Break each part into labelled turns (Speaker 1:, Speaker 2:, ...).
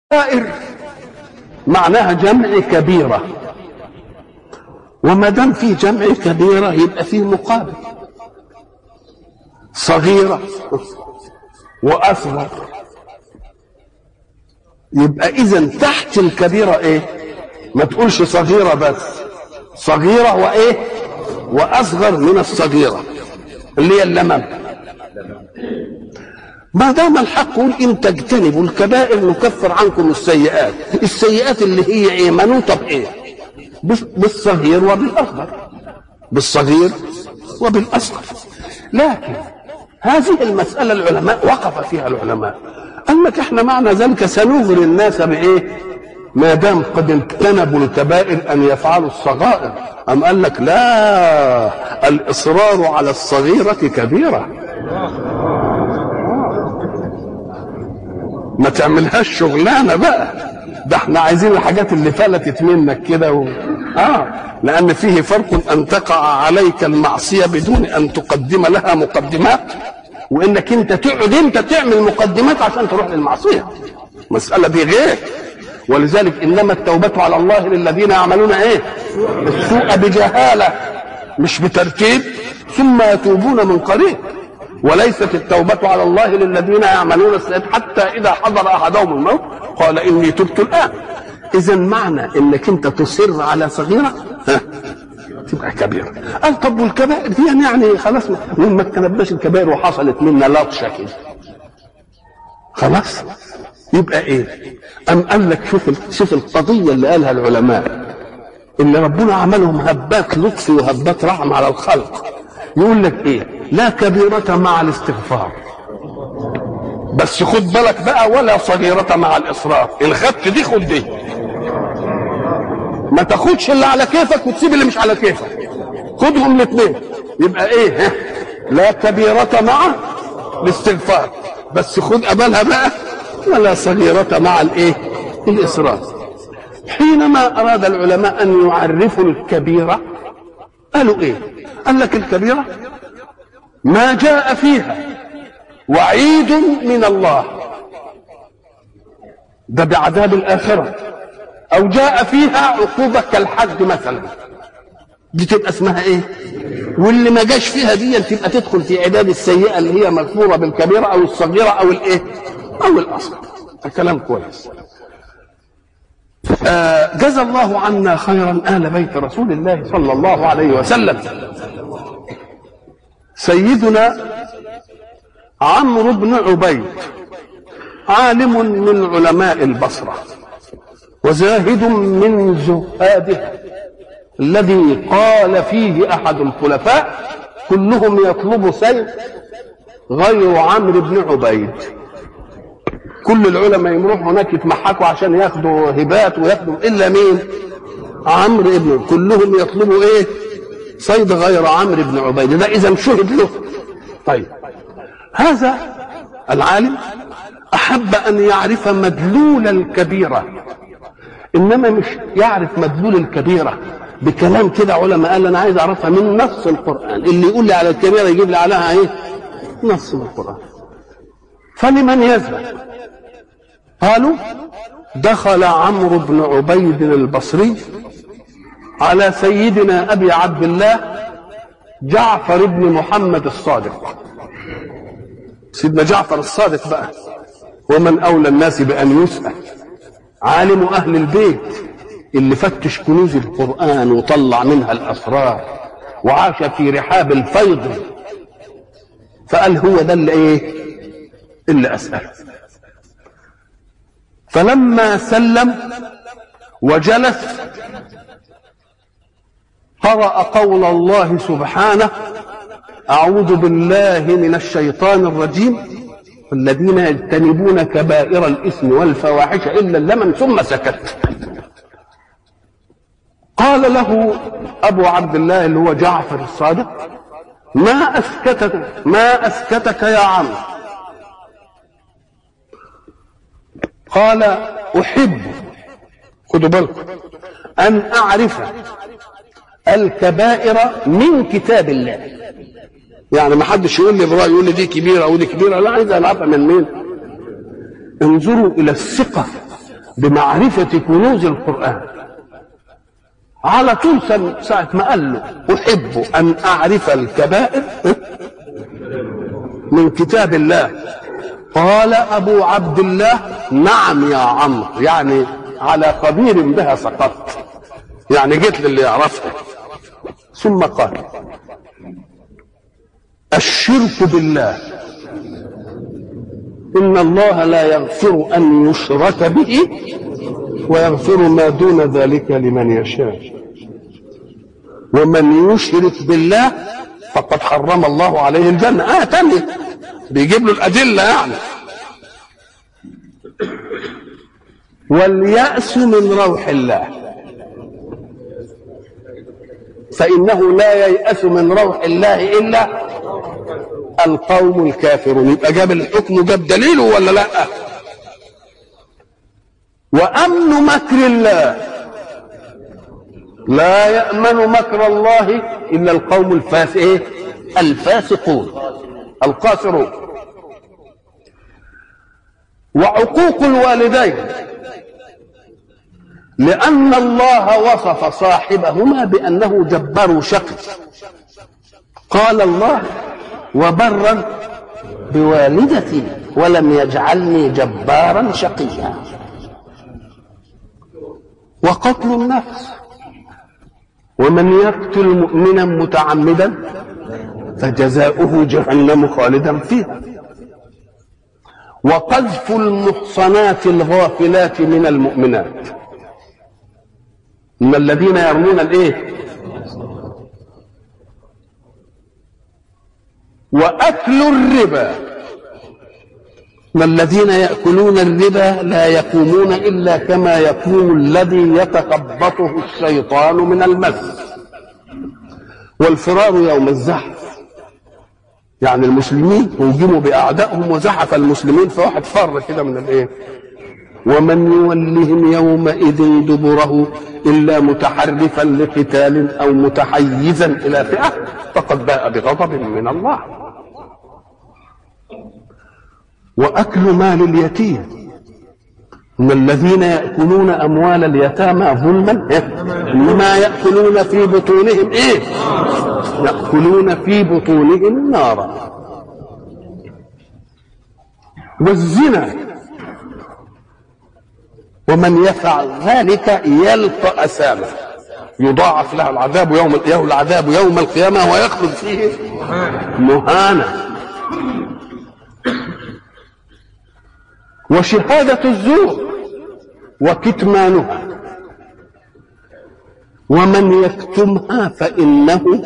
Speaker 1: كبائر معناها جمع كبيرة وما دام في جمع كبيرة يبقى فيه مقابل صغيرة وأصغر يبقى إذا تحت الكبيرة إيه؟ ما تقولش صغيرة بس صغيرة وإيه؟ وأصغر من الصغيرة اللي هي اللمم ما دام الحق يقول ان تجتنبوا الكبائر نكفر عنكم السيئات السيئات اللي هي ايه منوطه بايه بالصغير وبالاصغر بالصغير وبالاصغر لكن هذه المساله العلماء وقف فيها العلماء قال لك احنا معنى ذلك سنغري الناس بايه ما دام قد اجتنبوا الكبائر ان يفعلوا الصغائر ام قال لك لا الاصرار على الصغيره كبيره ما تعملهاش شغلانه بقى ده احنا عايزين الحاجات اللي فلتت منك كده و... اه لان فيه فرق ان تقع عليك المعصيه بدون ان تقدم لها مقدمات وانك انت تقعد انت تعمل مقدمات عشان تروح للمعصيه مساله دي غير ولذلك انما التوبه على الله للذين يعملون ايه السوء بجهاله مش بترتيب ثم يتوبون من قريب وليست التوبة على الله للذين يعملون السيئات حتى إذا حضر أحدهم الموت قال إني تبت الآن إذا معنى إنك أنت تصر على صغيرة ها تبقى كبيرة قال طب والكبائر دي يعني, يعني خلاص وما تنبش الكبائر وحصلت منا لطشة كده خلاص يبقى ايه أم قال لك شوف شوف القضية اللي قالها العلماء اللي ربنا عملهم هبات لطف وهبات رحمة على الخلق يقول لك ايه لا كبيرة مع الاستغفار بس خد بالك بقى ولا صغيرة مع الإصرار إن خدت دي خد دي ما تاخدش اللي على كيفك وتسيب اللي مش على كيفك خدهم الاثنين يبقى ايه ها؟ لا كبيرة مع الاستغفار بس خد قبلها بقى ولا صغيرة مع الايه الإصرار حينما أراد العلماء أن يعرفوا الكبيرة قالوا ايه قال لك الكبيرة ما جاء فيها وعيد من الله ده بعذاب الآخرة أو جاء فيها عقوبة كالحد مثلا دي تبقى اسمها ايه واللي ما جاش فيها دي تبقى تدخل في عداد السيئة اللي هي مغفورة بالكبيرة أو الصغيرة أو الايه أو الأصغر الكلام كويس آه جزى الله عنا خيرا آل بيت رسول الله صلى الله عليه وسلم سيدنا عمرو بن عبيد عالم من علماء البصرة وزاهد من زهادها الذي قال فيه أحد الخلفاء كلهم يطلب سيف غير عمرو بن عبيد كل العلماء يروحوا هناك يتمحكوا عشان ياخدوا هبات وياخدوا الا مين؟ عمرو ابن كلهم يطلبوا ايه؟ صيد غير عمرو بن عبيد ده اذا شهد له طيب هذا العالم احب ان يعرف مدلول الكبيره انما مش يعرف مدلول الكبيره بكلام كده علماء قال انا عايز اعرفها من نص القران اللي يقول لي على الكبيره يجيب لي عليها ايه؟ نص من القران فلمن يذهب قالوا دخل عمرو بن عبيد البصري على سيدنا ابي عبد الله جعفر بن محمد الصادق سيدنا جعفر الصادق بقى ومن اولى الناس بان يسال عالم اهل البيت اللي فتش كنوز القران وطلع منها الاسرار وعاش في رحاب الفيض فقال هو ده اللي ايه اللي اساله فلما سلم وجلس قرأ قول الله سبحانه أعوذ بالله من الشيطان الرجيم الذين يجتنبون كبائر الإثم والفواحش إلا اللمن ثم سكت قال له أبو عبد الله اللي هو جعفر الصادق ما أسكتك ما أسكتك يا عمرو قال أحب خدوا بالكم أن أعرف الكبائر من كتاب الله يعني ما حدش يقول لي برأي يقول لي دي كبيرة أو دي كبيرة لا عايز أعرفها من مين انظروا إلى الثقة بمعرفة كنوز القرآن على طول ساعة ما قال له أحب أن أعرف الكبائر من كتاب الله قال أبو عبد الله نعم يا عمرو يعني على خبير بها سقطت يعني جيت للي يعرفها ثم قال الشرك بالله إن الله لا يغفر أن يشرك به ويغفر ما دون ذلك لمن يشاء ومن يشرك بالله فقد حرم الله عليه الجنة آه تانية بيجيب له الأدلة يعني واليأس من روح الله فإنه لا ييأس من روح الله إلا القوم الكافرون يبقى جاب الحكم جاب دليله ولا لا وأمن مكر الله لا يأمن مكر الله إلا القوم الفاسقين الفاسقون القاسرون وعقوق الوالدين لأن الله وصف صاحبهما بأنه جبار شقي قال الله وبرا بوالدتي ولم يجعلني جبارا شقيا وقتل النفس ومن يقتل مؤمنا متعمدا فجزاؤه جهنم خالدا فيها وقذف المحصنات الغافلات من المؤمنات من الذين يرمون الايه واكل الربا من الذين ياكلون الربا لا يقومون الا كما يقوم الذي يتخبطه الشيطان من المس والفرار يوم الزحف يعني المسلمين هجموا باعدائهم وزحف المسلمين فواحد فر كده من الايه ومن يولهم يومئذ دبره الا متحرفا لقتال او متحيزا الى فئه فقد باء بغضب من الله واكل مال اليتيم ان الذين ياكلون اموال اليتامى ظلما انما ياكلون في بطونهم ايه ياكلون في بطونهم نارا والزنا ومن يفعل ذلك يلقى أسامة يضاعف له العذاب يوم له العذاب يوم القيامة ويخلد فيه مهانا وشهادة الزور وكتمانها ومن يكتمها فإنه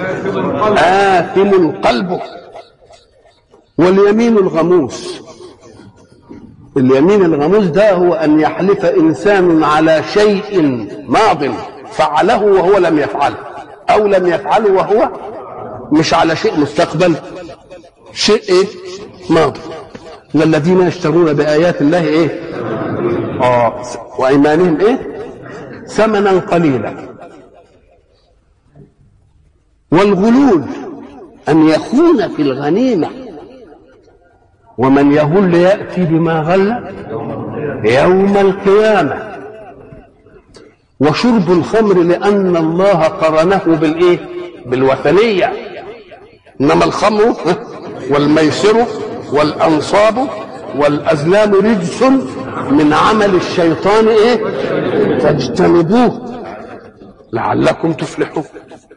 Speaker 1: آثم قلبه واليمين الغموس اليمين الغموس ده هو أن يحلف إنسان على شيء ماض فعله وهو لم يفعله أو لم يفعله وهو مش على شيء مستقبل شيء إيه ماضي إن الذين يشترون بآيات الله إيه آه وأيمانهم إيه ثمنا قليلا والغلول أن يخون في الغنيمة ومن يغل يأتي بما غل يوم القيامة وشرب الخمر لأن الله قرنه بالإيه بالوثنية إنما الخمر والميسر والأنصاب والأزلام رجس من عمل الشيطان إيه فاجتنبوه لعلكم تفلحون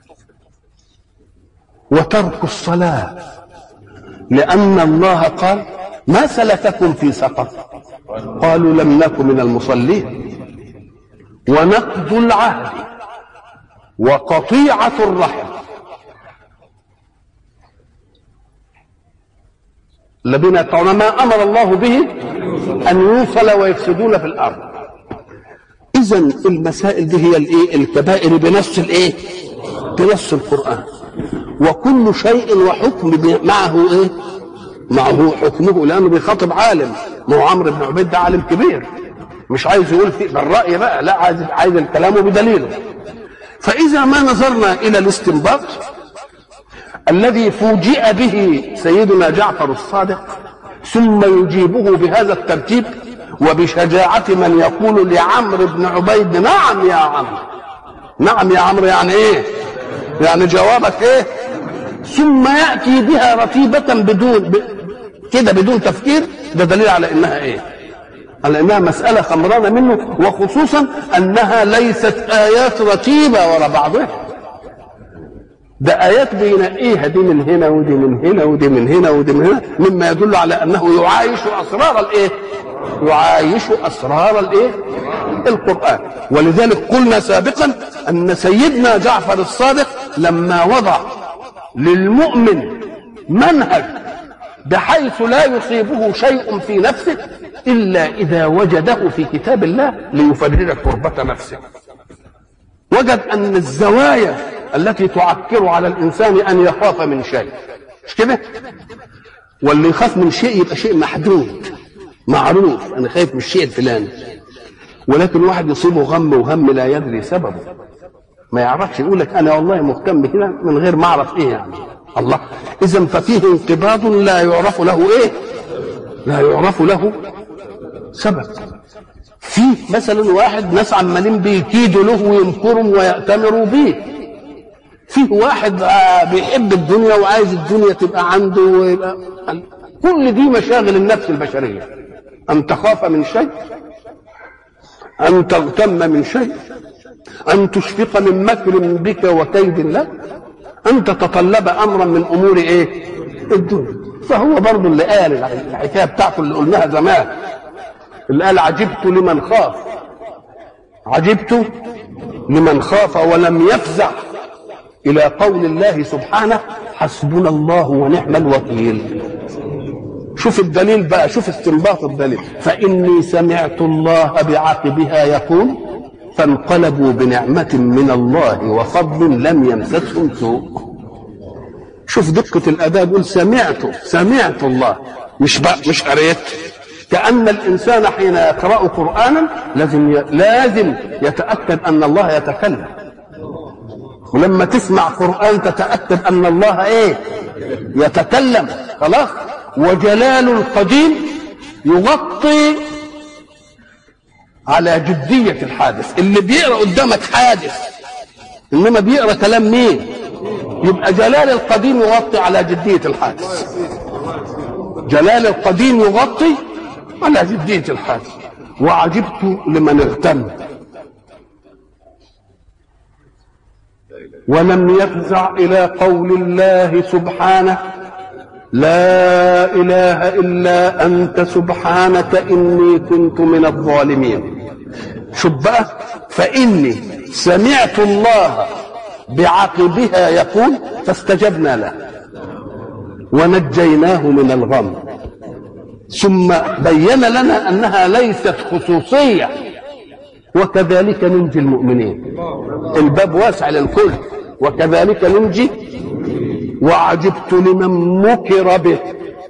Speaker 1: وترك الصلاة لأن الله قال ما سلككم في سقر قالوا لم نكن من المصلين ونقض العهد وقطيعة الرحم الذين يقطعون ما أمر الله به أن يوصل ويفسدون في الأرض إذا المسائل دي هي الإيه الكبائر بنص الإيه بنص القرآن وكل شيء وحكم معه ايه معه حكمه لانه بيخاطب عالم ما هو عمرو بن عبيد ده عالم كبير مش عايز يقول في بالراي بقى لا عايز عايز الكلام بدليله فاذا ما نظرنا الى الاستنباط الذي فوجئ به سيدنا جعفر الصادق ثم يجيبه بهذا الترتيب وبشجاعة من يقول لعمرو بن عبيد نعم يا عمرو نعم يا عمرو يعني ايه يعني جوابك ايه ثم يأتي بها رتيبة بدون ب... كده بدون تفكير ده دليل على انها ايه على انها مسألة خمرانة منه وخصوصا انها ليست ايات رتيبة ورا بعضها ده ايات بينقيها دي من هنا ودي من هنا ودي من هنا ودي من هنا مما يدل على انه يعايش اسرار الايه يعايش اسرار الايه القران ولذلك قلنا سابقا ان سيدنا جعفر الصادق لما وضع للمؤمن منهج بحيث لا يصيبه شيء في نفسه الا اذا وجده في كتاب الله ليفرج كربه نفسه وجد ان الزوايا التي تعكر على الانسان ان يخاف من شيء مش كده واللي يخاف من شيء يبقى شيء محدود معروف انا خايف من الشيء الفلاني ولكن واحد يصيبه غم وهم لا يدري سببه ما يعرفش يقول لك انا والله مهتم كده من غير ما اعرف ايه يعني الله اذا ففيه انقباض لا يعرف له ايه لا يعرف له سبب في مثلا واحد ناس عمالين بيكيدوا له ويمكروا ويأتمروا به فيه واحد بيحب الدنيا وعايز الدنيا تبقى عنده ويبقى كل دي مشاغل النفس البشريه ان تخاف من شيء ان تغتم من شيء ان تشفق من مكر بك وكيد لك ان تتطلب امرا من امور ايه الدنيا فهو برضه اللي قال الحكايه بتاعته اللي قلناها زمان اللي قال عجبت لمن خاف عجبت لمن خاف ولم يفزع الى قول الله سبحانه حسبنا الله ونعم الوكيل شوف الدليل بقى شوف استنباط الدليل فاني سمعت الله بعقبها يقول فانقلبوا بنعمة من الله وفضل لم يمسسهم سوء شوف دقة الأداء يقول سمعت سمعت الله مش بقى مش قريت كأن الإنسان حين يقرأ قرآنا لازم ي... لازم يتأكد أن الله يتكلم ولما تسمع قرآن تتأكد أن الله إيه يتكلم خلاص وجلال القديم يغطي على جدية الحادث اللي بيقرأ قدامك حادث إنما بيقرأ كلام مين يبقى جلال القديم يغطي على جدية الحادث جلال القديم يغطي على جدية الحادث وعجبت لمن اغتم ولم يفزع إلى قول الله سبحانه لا إله إلا أنت سبحانك إني كنت من الظالمين شوف بقى فإني سمعت الله بعقبها يقول فاستجبنا له ونجيناه من الغم ثم بين لنا أنها ليست خصوصية وكذلك ننجي المؤمنين الباب واسع للكل وكذلك ننجي وعجبت لمن مكر به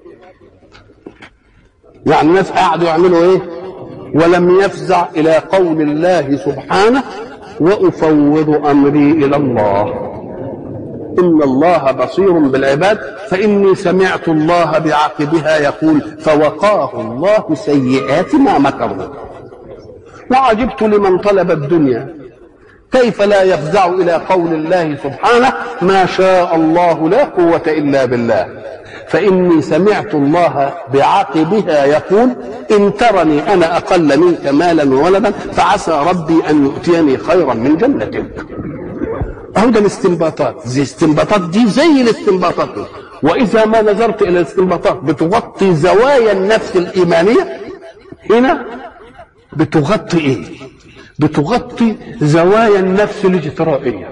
Speaker 1: يعني الناس قعدوا يعملوا ايه ولم يفزع الى قول الله سبحانه وافوض امري الى الله ان الله بصير بالعباد فاني سمعت الله بعقبها يقول فوقاه الله سيئات ما مكروا وعجبت لمن طلب الدنيا كيف لا يفزع الى قول الله سبحانه ما شاء الله لا قوه الا بالله فاني سمعت الله بعقبها يقول ان ترني انا اقل منك مالا وولدا فعسى ربي ان يؤتيني خيرا من جنتك اهو ده الاستنباطات زي الاستنباطات دي زي الاستنباطات دي. واذا ما نظرت الى الاستنباطات بتغطي زوايا النفس الايمانيه هنا بتغطي ايه بتغطي زوايا النفس الاجترائيه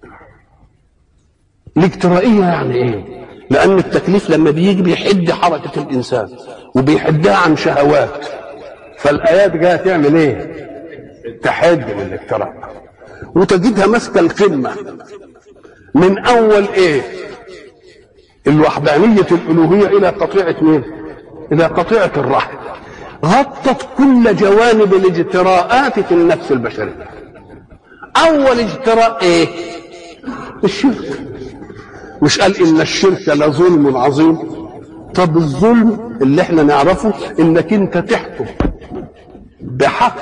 Speaker 1: الاجترائيه يعني ايه لان التكليف لما بيجي بيحد حركه الانسان وبيحدها عن شهوات فالايات جايه تعمل ايه تحد من الاجتراء وتجدها ماسكه القمه من اول ايه الوحدانيه الالوهيه الى قطيعه مين الى قطيعه الرحم غطت كل جوانب الاجتراءات في النفس البشريه اول اجتراء ايه الشرك مش قال ان الشرك لظلم عظيم طب الظلم اللي احنا نعرفه انك انت تحكم بحق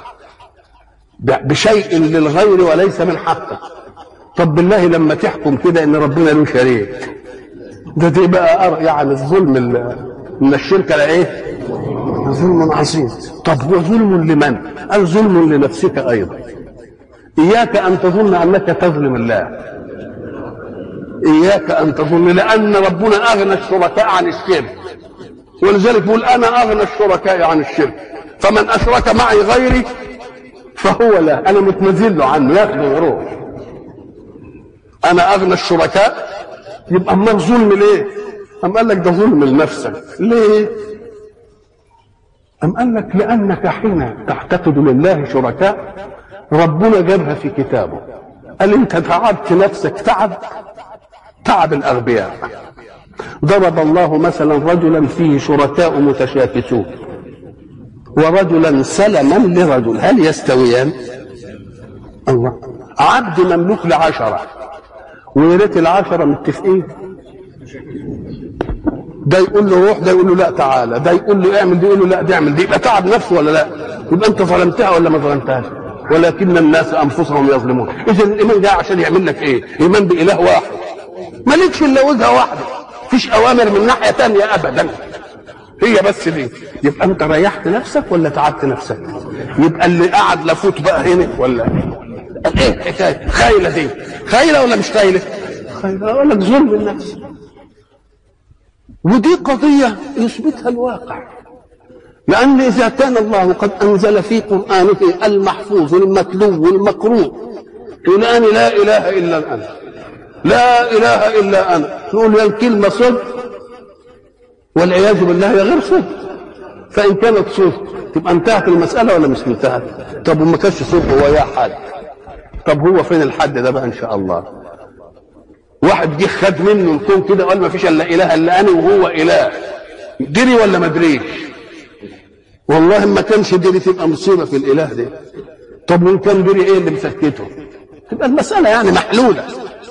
Speaker 1: بشيء للغير وليس من حقه طب بالله لما تحكم كده ان ربنا له شريك ده دي بقى يعني الظلم من الشرك لايه ظلم عظيم طب هو ظلم لمن قال ظلم لنفسك ايضا اياك ان تظن انك تظلم الله اياك ان تظن لان ربنا اغنى الشركاء عن الشرك ولذلك يقول انا اغنى الشركاء عن الشرك فمن اشرك معي غيري فهو لا انا متنزل له عنه ياخده ويروح انا اغنى الشركاء يبقى امال ظلم ليه ام قال لك ده ظلم لنفسك ليه ام قال لك لانك حين تعتقد لله شركاء ربنا جابها في كتابه قال انت تعبت نفسك تعب تعب الاغبياء ضرب الله مثلا رجلا فيه شركاء متشاكسون ورجلا سلما لرجل هل يستويان الله عبد مملوك لعشرة ويا ريت العشرة متفقين ده يقول له روح ده يقول له لا تعالى ده يقول له اعمل ده يقول له لا ده اعمل دي يبقى تعب نفسه ولا لا يبقى انت ظلمتها ولا ما ظلمتهاش ولكن الناس انفسهم يظلمون اذا الايمان جاي عشان يعمل لك ايه ايمان باله واحد مالكش الا وجهه واحده فيش اوامر من ناحيه تانية ابدا هي بس دي يبقى انت ريحت نفسك ولا تعبت نفسك يبقى اللي قعد لفوت بقى هنا ولا ايه الحكايه خايله دي خايله ولا مش خايله خايله اقول لك ظلم النفس ودي قضيه يثبتها الواقع لأن إذا كان الله قد أنزل في قرآنه المحفوظ المتلو المقروء يقول أنا لا إله إلا أنا لا إله إلا أنا نقول يا الكلمة صدق والعياذ بالله هي غير صدق فإن كانت صدق تبقى انتهت المسألة ولا مش انتهت؟ طب وما كانش صدق هو يا حد طب هو فين الحد ده بقى إن شاء الله؟ واحد جه خد منه الكون كده وقال ما فيش إلا إله إلا أنا وهو إله دري ولا ما دريش؟ والله ما كانش دري تبقى مصيبة في الإله ده طب وإن كان دري إيه اللي مسكته؟ تبقى المسألة يعني محلولة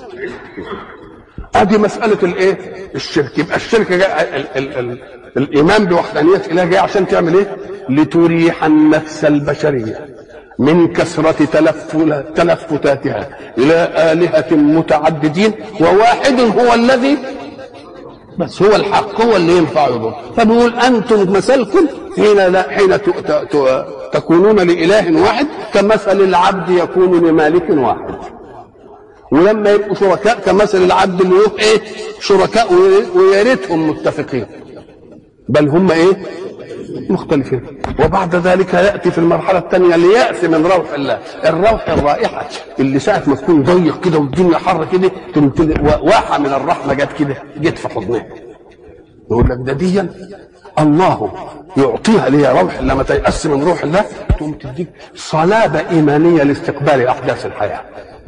Speaker 1: ادي مساله الايه الشرك يبقى الشرك جاء ال ال ال الايمان بوحدانيه الاله جاي عشان تعمل ايه لتريح النفس البشريه من كثرة تلفتاتها إلى آلهة متعددين وواحد هو الذي بس هو الحق هو اللي ينفع يضر فبيقول أنتم مثلكم حين لا حين تكونون لإله واحد كمثل العبد يكون لمالك واحد ولما يبقوا شركاء كمثل العبد اللي يبقى ايه شركاء ويا ريتهم متفقين بل هم ايه مختلفين وبعد ذلك ياتي في المرحله الثانيه الياس من روح الله الروح الرائحه اللي ساعه ما تكون ضيق كده والدنيا حر كده واحه من الرحمه جت كده جت في حضنها يقول لك ده ديا الله يعطيها لي روح لما تيأس من روح الله تقوم تديك صلابه ايمانيه لاستقبال احداث الحياه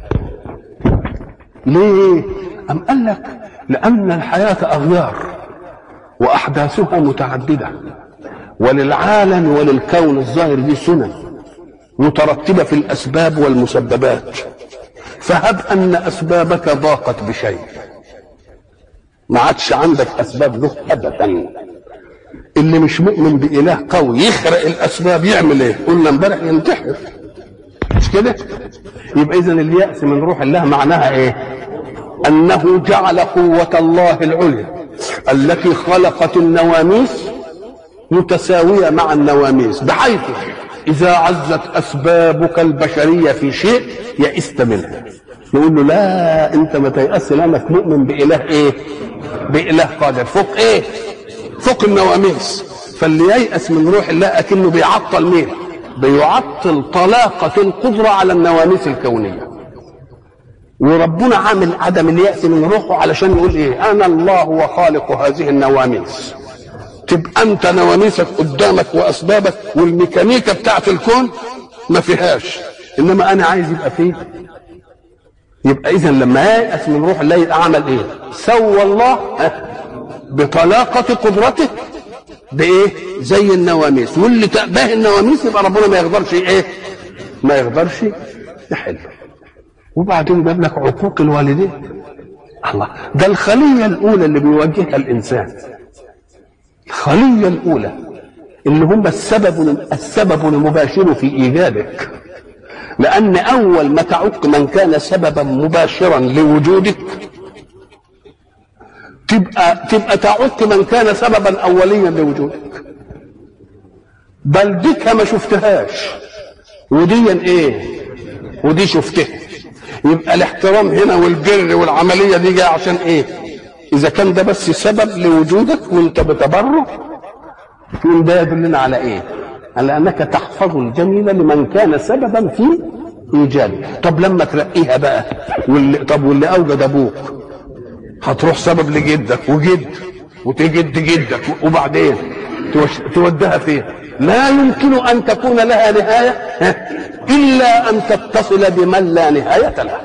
Speaker 1: ليه؟ أم قال لك لأن الحياة أغيار وأحداثها متعددة وللعالم وللكون الظاهر دي سنن مترتبة في الأسباب والمسببات فهب أن أسبابك ضاقت بشيء ما عادش عندك أسباب له أبدا اللي مش مؤمن بإله قوي يخرق الأسباب يعمل إيه؟ قلنا امبارح ينتحر مش كده؟ يبقى إذا اليأس من روح الله معناها إيه؟ أنه جعل قوة الله العليا التي خلقت النواميس متساوية مع النواميس بحيث إذا عزت أسبابك البشرية في شيء يئست منها نقول له لا أنت ما تيأس لأنك مؤمن بإله إيه؟ بإله قادر فوق إيه؟ فوق النواميس فاللي ييأس من روح الله أكنه بيعطل مين؟ بيعطل طلاقة القدرة على النواميس الكونية وربنا عامل عدم اليأس من روحه علشان يقول ايه انا الله وخالق هذه النواميس تبقى انت نواميسك قدامك واسبابك والميكانيكا بتاعت الكون ما فيهاش انما انا عايز يبقى فيه يبقى اذا لما ييأس من روح الله يبقى عمل ايه سوى الله بطلاقة قدرته بايه زي النواميس واللي تأباه النواميس يبقى ربنا ما يقدرش ايه ما يقدرش يحله وبعدين جاب لك عقوق الوالدين الله ده الخلية الأولى اللي بيواجهها الإنسان الخلية الأولى اللي هم السبب السبب المباشر في ايجادك لان اول ما تعك من كان سببا مباشرا لوجودك تبقى تبقى تعك من كان سببا اوليا لوجودك بل ديك ما شفتهاش وديا ايه ودي شفتها يبقى الاحترام هنا والبر والعمليه دي جايه عشان ايه اذا كان ده بس سبب لوجودك وانت بتبرع يقول ده يدلنا على ايه على انك تحفظ الجميل لمن كان سببا في ايجاده طب لما ترقيها بقى واللي طب واللي اوجد ابوك هتروح سبب لجدك وجد وتجد جدك وبعدين تودها فين لا يمكن ان تكون لها نهايه الا ان تتصل بمن لا نهايه له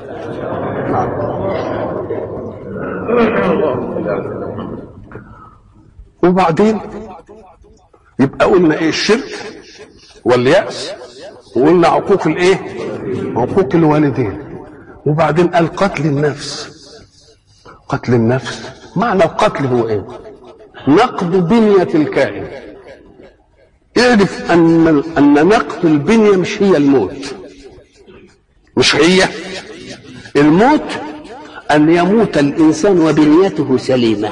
Speaker 1: وبعدين يبقى قلنا ايه الشرك واليأس وقلنا عقوق الايه عقوق الوالدين وبعدين قال قتل النفس قتل النفس معنى القتل هو ايه نقض بنية الكائن اعرف ان ان نقض البنية مش هي الموت مش هي الموت ان يموت الانسان وبنيته سليمه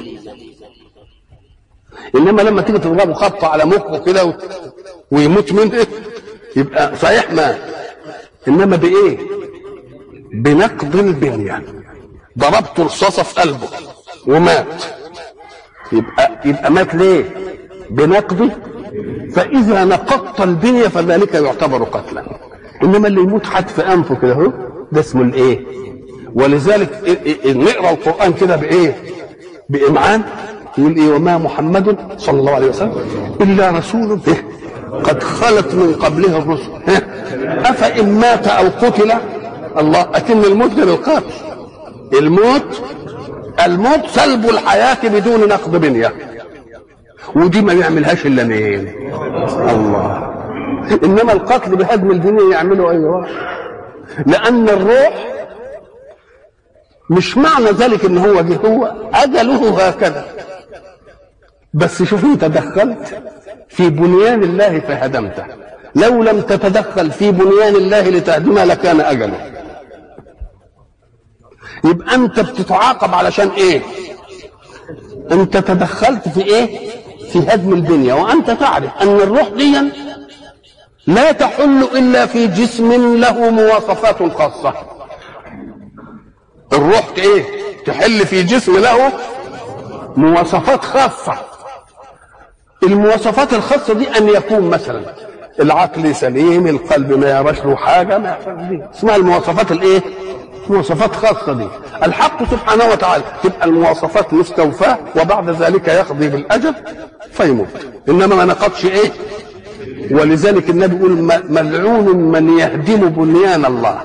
Speaker 1: انما لما تيجي تضربه خبطه على مخه كده و... ويموت منه يبقى صحيح مات انما بايه بنقض البنيه ضربت رصاصه في قلبه ومات يبقى يبقى مات ليه بنقض فاذا نقضت البنيه فذلك يعتبر قتلا انما اللي يموت حد في انفه كده اهو ده اسمه الايه ولذلك نقرا القران كده بايه بامعان يقول ايه وما محمد صلى الله عليه وسلم الا رسول إيه؟ قد خلت من قبله الرسل إيه؟ افان مات او قتل الله اكن الموت غير القتل الموت الموت سلب الحياه بدون نقض بنيه ودي ما يعملهاش الا مين الله انما القتل بهدم البنيه يعمله اي واحد لان الروح مش معنى ذلك ان هو جه هو اجله هكذا بس شوف انت دخلت في بنيان الله فهدمته لو لم تتدخل في بنيان الله لتهدمه لكان اجله يبقى انت بتتعاقب علشان ايه انت تدخلت في ايه في هدم البنية وانت تعرف ان الروح دي لا تحل الا في جسم له مواصفات خاصة الروح ايه تحل في جسم له مواصفات خاصة المواصفات الخاصة دي أن يكون مثلا العقل سليم القلب ما يراش له حاجة ما يحصل دي اسمها المواصفات الإيه؟ مواصفات خاصة دي الحق سبحانه وتعالى تبقى المواصفات مستوفاة وبعد ذلك يقضي بالأجل فيموت إنما ما نقضش إيه؟ ولذلك النبي يقول ملعون من يهدم بنيان الله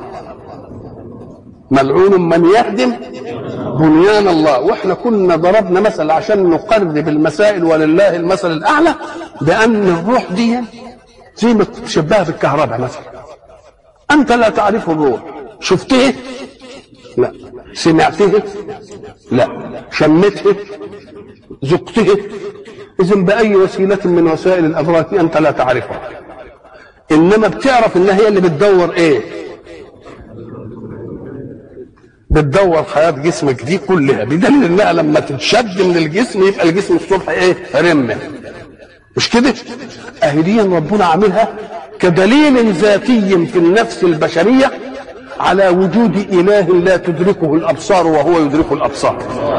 Speaker 1: ملعون من يهدم بنيان الله واحنا كنا ضربنا مثل عشان نقرب المسائل ولله المثل الاعلى بان الروح دي زي ما تشبهها بالكهرباء مثلا انت لا تعرف الروح شفته لا سمعته لا شمته ذقته اذا باي وسيله من وسائل الادراك انت لا تعرفها انما بتعرف انها هي اللي بتدور ايه بتدور حياة جسمك دي كلها بدليل انها لما تتشد من الجسم يبقى الجسم الصبح ايه رمة مش كده اهي دي ربنا عاملها كدليل ذاتي في النفس البشرية على وجود اله لا تدركه الابصار وهو يدرك الابصار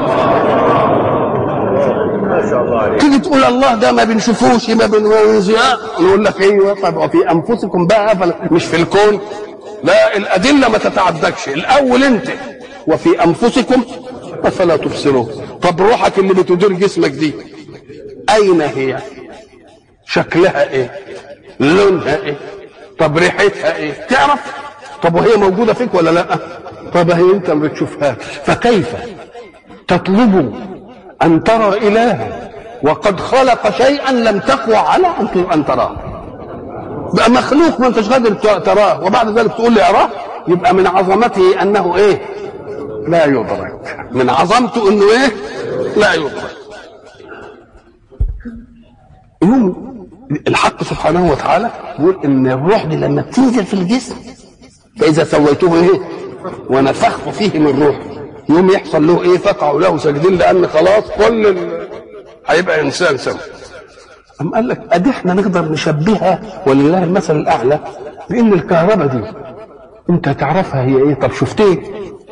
Speaker 1: تيجي تقول الله ده ما بنشوفوش ما بنوزع نقول لك ايوه طب وفي انفسكم بقى مش في الكون لا الادله ما تتعدكش الاول انت وفي انفسكم افلا تبصرون طب روحك اللي بتدير جسمك دي اين هي شكلها ايه لونها ايه طب ريحتها ايه تعرف طب وهي موجوده فيك ولا لا طب هي انت ما بتشوفهاش فكيف تطلب ان ترى الها وقد خلق شيئا لم تقوى على ان تراه بقى مخلوق ما انتش قادر تراه وبعد ذلك تقول لي اراه يبقى من عظمته انه ايه لا يدرك من عظمته انه ايه لا يدرك يوم الحق سبحانه وتعالى يقول ان الروح دي لما بتنزل في الجسم فاذا سويته ايه ونفخت فيه من روح يوم يحصل له ايه فقعوا له ساجدين لان خلاص كل ال... هيبقى انسان سوي أم قال لك ادي احنا نقدر نشبهها ولله المثل الاعلى بان الكهرباء دي انت تعرفها هي ايه طب شفت ايه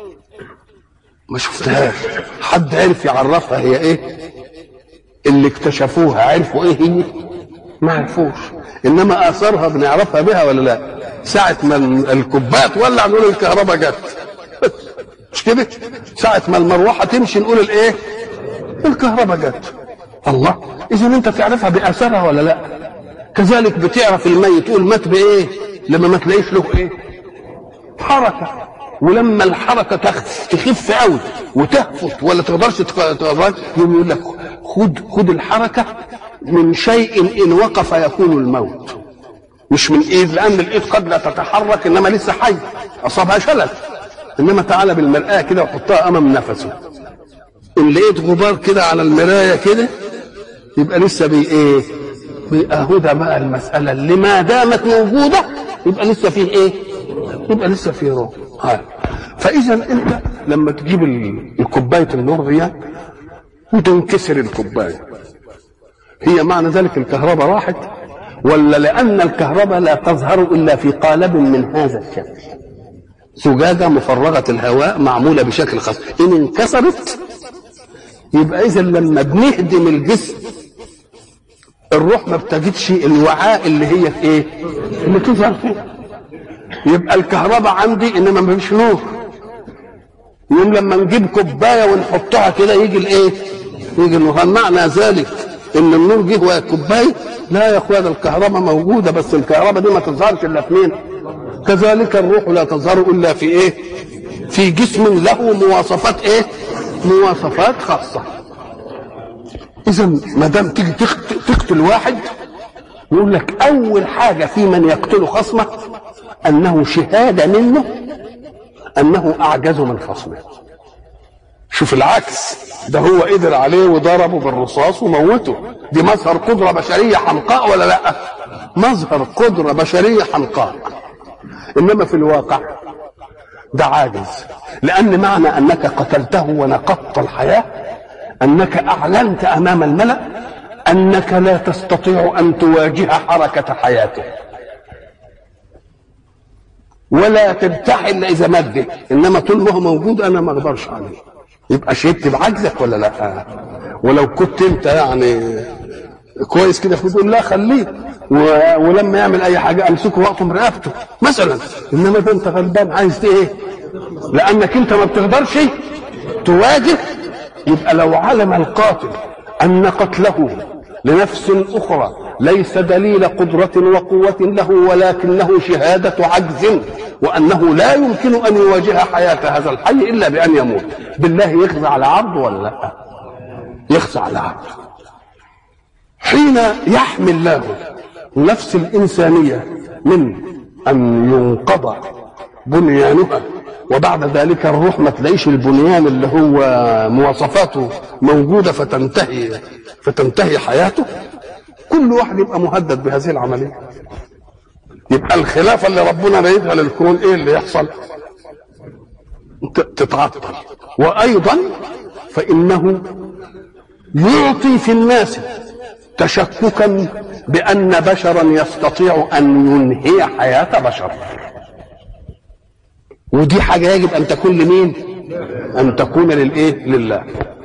Speaker 1: ما شفتهاش حد عرف يعرفها هي ايه اللي اكتشفوها عرفوا ايه هي ما عرفوش انما اثارها بنعرفها بها ولا لا ساعة ما الكوبايه تولع نقول الكهرباء جت مش كده ساعة ما المروحة تمشي نقول الايه الكهرباء جت الله اذا انت تعرفها باثارها ولا لا كذلك بتعرف الميت تقول مات بايه لما ما تلاقيش له ايه حركه ولما الحركه تخف تخف قوي وتهفت ولا تقدرش تقدر يوم يقول لك خد خد الحركه من شيء ان وقف يكون الموت مش من ايد لان الايد قد لا تتحرك انما لسه حي اصابها شلل انما تعالى بالمرآة كده وحطها امام نفسه ان لقيت غبار كده على المرايه كده يبقى لسه بي ايه بيأهدى بقى المسألة اللي ما دامت موجودة يبقى لسه فيه ايه يبقى لسه فيه روح هاي. فإذا أنت لما تجيب الكوباية النور دي وتنكسر الكوباية هي معنى ذلك الكهرباء راحت ولا لأن الكهرباء لا تظهر إلا في قالب من هذا الشكل زجاجة مفرغة الهواء معمولة بشكل خاص إن انكسرت يبقى إذا لما بنهدم الجسم الروح ما بتجدش الوعاء اللي هي في ايه؟ اللي تظهر فيه يبقى الكهرباء عندي انما ما فيش نور يوم لما نجيب كوبايه ونحطها كده يجي الايه؟ يجي النور هل معنى ذلك ان النور جه وهي الكوبايه؟ لا يا اخوان الكهرباء موجوده بس الكهرباء دي ما تظهرش الا في مين؟ كذلك الروح لا تظهر الا في ايه؟ في جسم له مواصفات ايه؟ مواصفات خاصه اذا ما دام تيجي تقتل واحد يقول لك اول حاجه في من يقتل خصمه انه شهاده منه انه اعجز من خصمه شوف العكس ده هو قدر عليه وضربه بالرصاص وموته دي مظهر قدره بشريه حمقاء ولا لا مظهر قدره بشريه حمقاء انما في الواقع ده عاجز لان معنى انك قتلته ونقضت الحياه انك اعلنت امام الملا انك لا تستطيع ان تواجه حركه حياته ولا ترتاح الا اذا مد انما طول ما هو موجود انا ما اقدرش عليه يبقى شهدت بعجزك ولا لا ولو كنت انت يعني كويس كده تقول لا خليه ولما يعمل اي حاجه امسكه واقطم رقبته مثلا انما ده انت غلبان عايز ايه لانك انت ما بتقدرش تواجه يبقى لو علم القاتل أن قتله لنفس أخرى ليس دليل قدرة وقوة له ولكنه شهادة عجز وأنه لا يمكن أن يواجه حياة هذا الحي إلا بأن يموت بالله يخزى على عرض ولا لا يخزى على عرض حين يحمي الله نفس الإنسانية من أن ينقضى بنيانها وبعد ذلك الروح ما تلاقيش البنيان اللي هو مواصفاته موجودة فتنتهي فتنتهي حياته كل واحد يبقى مهدد بهذه العملية يبقى الخلافة اللي ربنا رايدها للكون ايه اللي يحصل تتعطل وأيضا فإنه يعطي في الناس تشككا بأن بشرا يستطيع أن ينهي حياة بشر ودي حاجة يجب أن تكون لمين؟ أن تكون للإيه؟ لله.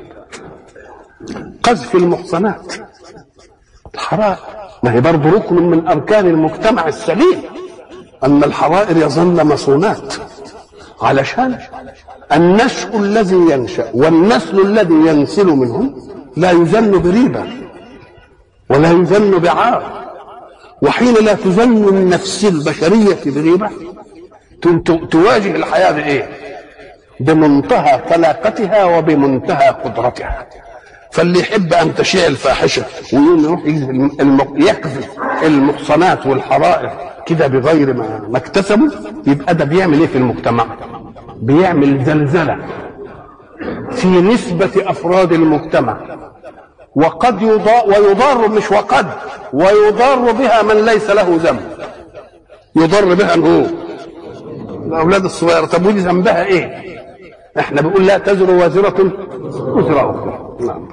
Speaker 1: قذف المحصنات الحرائر ما هي برضه ركن من أركان المجتمع السليم أن الحرائر يظن مصونات علشان النشء الذي ينشأ والنسل الذي ينسل منهم لا يزن بريبة ولا يزن بعار وحين لا تزن النفس البشرية بريبة تواجه الحياة بإيه؟ بمنتهى طلاقتها وبمنتهى قدرتها فاللي يحب أن تشيع الفاحشة ويقوم يروح يقذف المحصنات والحرائر كده بغير ما, ما اكتسبوا يبقى ده بيعمل ايه في المجتمع؟ بيعمل زلزلة في نسبة أفراد المجتمع وقد يضار ويضار مش وقد ويضار بها من ليس له ذنب يضر بها هو الاولاد الصغيره طب ودي ذنبها ايه احنا بنقول لا تزر وازره وزر اخرى نعم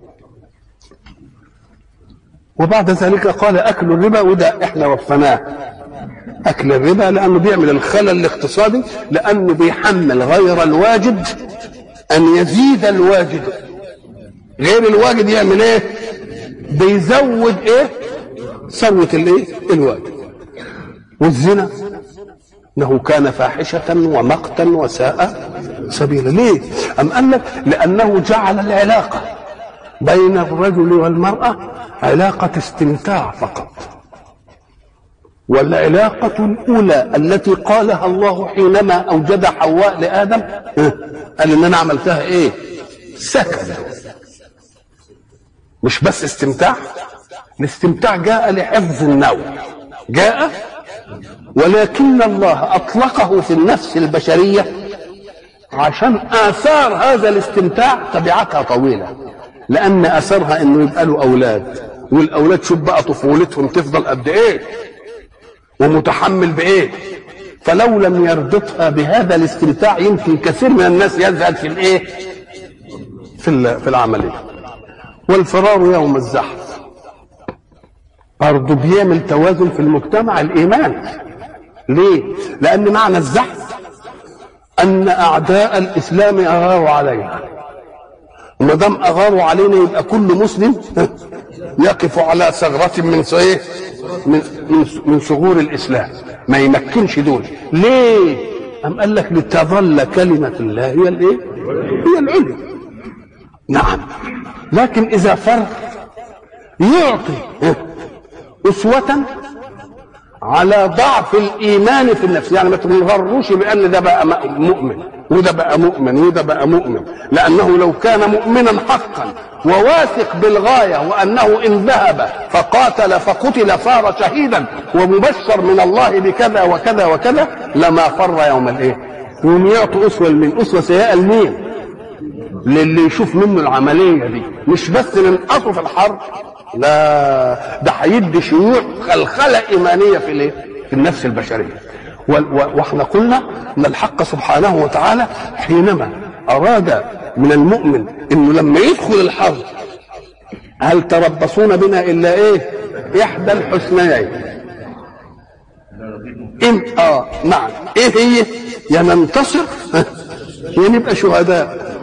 Speaker 1: وبعد ذلك قال اكل الربا وده احنا وفناه اكل الربا لانه بيعمل الخلل الاقتصادي لانه بيحمل غير الواجد ان يزيد الواجد غير الواجد يعمل ايه بيزود ايه ثروه الايه الواجد والزنا انه كان فاحشه ومقتا وساء سبيلا ليه ام قال لك لانه جعل العلاقه بين الرجل والمراه علاقه استمتاع فقط والعلاقة الأولى التي قالها الله حينما أوجد حواء لآدم قال إن أنا عملتها إيه؟ سكن مش بس استمتاع الاستمتاع جاء لحفظ النوم جاء ولكن الله أطلقه في النفس البشرية عشان آثار هذا الاستمتاع طبيعتها طويلة لأن أثرها إنه يبقى له أولاد والأولاد شوف بقى طفولتهم تفضل قد إيه ومتحمل بايه فلو لم يربطها بهذا الاستمتاع يمكن كثير من الناس يزهد في الايه في في العمليه والفرار يوم الزحف برضه بيعمل توازن في المجتمع الايمان ليه لان معنى الزحف ان اعداء الاسلام اغاروا علينا وما دام اغاروا علينا يبقى كل مسلم يقف على ثغره من ايه من من من ثغور الاسلام ما يمكنش دول ليه أم قال لك لتظل كلمة الله هي الايه؟ هي العليا نعم لكن إذا فر يعطي أسوة على ضعف الإيمان في النفس يعني ما تنغروش بأن ده بقى مؤمن وده بقى مؤمن وده بقى مؤمن لأنه لو كان مؤمنا حقا وواثق بالغاية وأنه إن ذهب فقاتل فقتل صار شهيدا ومبشر من الله بكذا وكذا وكذا لما فر يوم الإيه يوم يعطوا أسوة لمين أسوة سيئة لمين للي يشوف منه العملية دي مش بس ننقصه في الحرب لا ده هيدي شيوع خلخلة إيمانية في الإيه في النفس البشرية واحنا قلنا ان الحق سبحانه وتعالى حينما اراد من المؤمن انه لما يدخل الحرب هل تربصون بنا الا ايه احدى الحسنيين إن اه نعم ايه هي يا ننتصر يا نبقى شهداء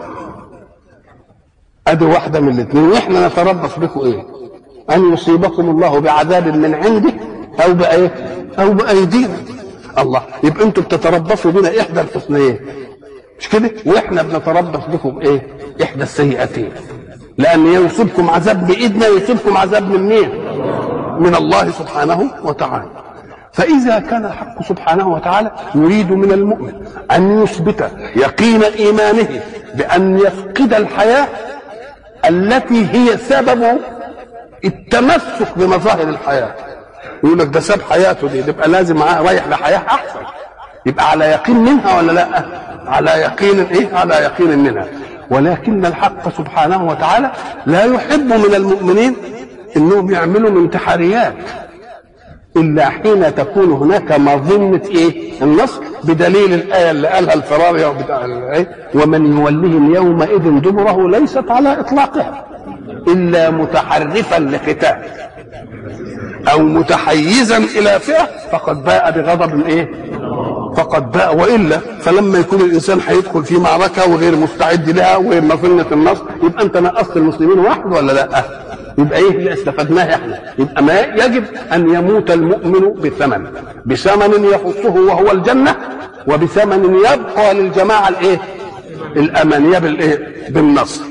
Speaker 1: ادي واحده من الاثنين واحنا نتربص بكم ايه ان يصيبكم الله بعذاب من عنده او بايه او بايدينا الله يبقى انتم بتتربصوا بنا احدى الحسنيين مش كده واحنا بنتربص بكم ايه احدى السيئتين لان يصيبكم عذاب بايدنا يصيبكم عذاب من مين من الله سبحانه وتعالى فاذا كان الحق سبحانه وتعالى يريد من المؤمن ان يثبت يقين ايمانه بان يفقد الحياه التي هي سبب التمسك بمظاهر الحياه يقول لك ده ساب حياته دي يبقى لازم رايح لحياه احسن يبقى على يقين منها ولا لا على يقين ايه على يقين منها ولكن الحق سبحانه وتعالى لا يحب من المؤمنين انهم يعملوا انتحاريات الا حين تكون هناك مظنه ايه النصر بدليل الايه اللي قالها الفرار بتاع ايه ومن يولهم يومئذ دبره ليست على اطلاقها الا متحرفا لقتال او متحيزا الى فئه فقد باء بغضب ايه فقد باء والا فلما يكون الانسان هيدخل في معركه وغير مستعد لها وغير مظنه النصر يبقى انت نقصت المسلمين واحد ولا لا؟ يبقى ايه اللي استفدناه احنا؟ يبقى ما يجب ان يموت المؤمن بثمن بثمن يخصه وهو الجنه وبثمن يبقى للجماعه الايه؟ الامانيه بالايه؟ بالنصر.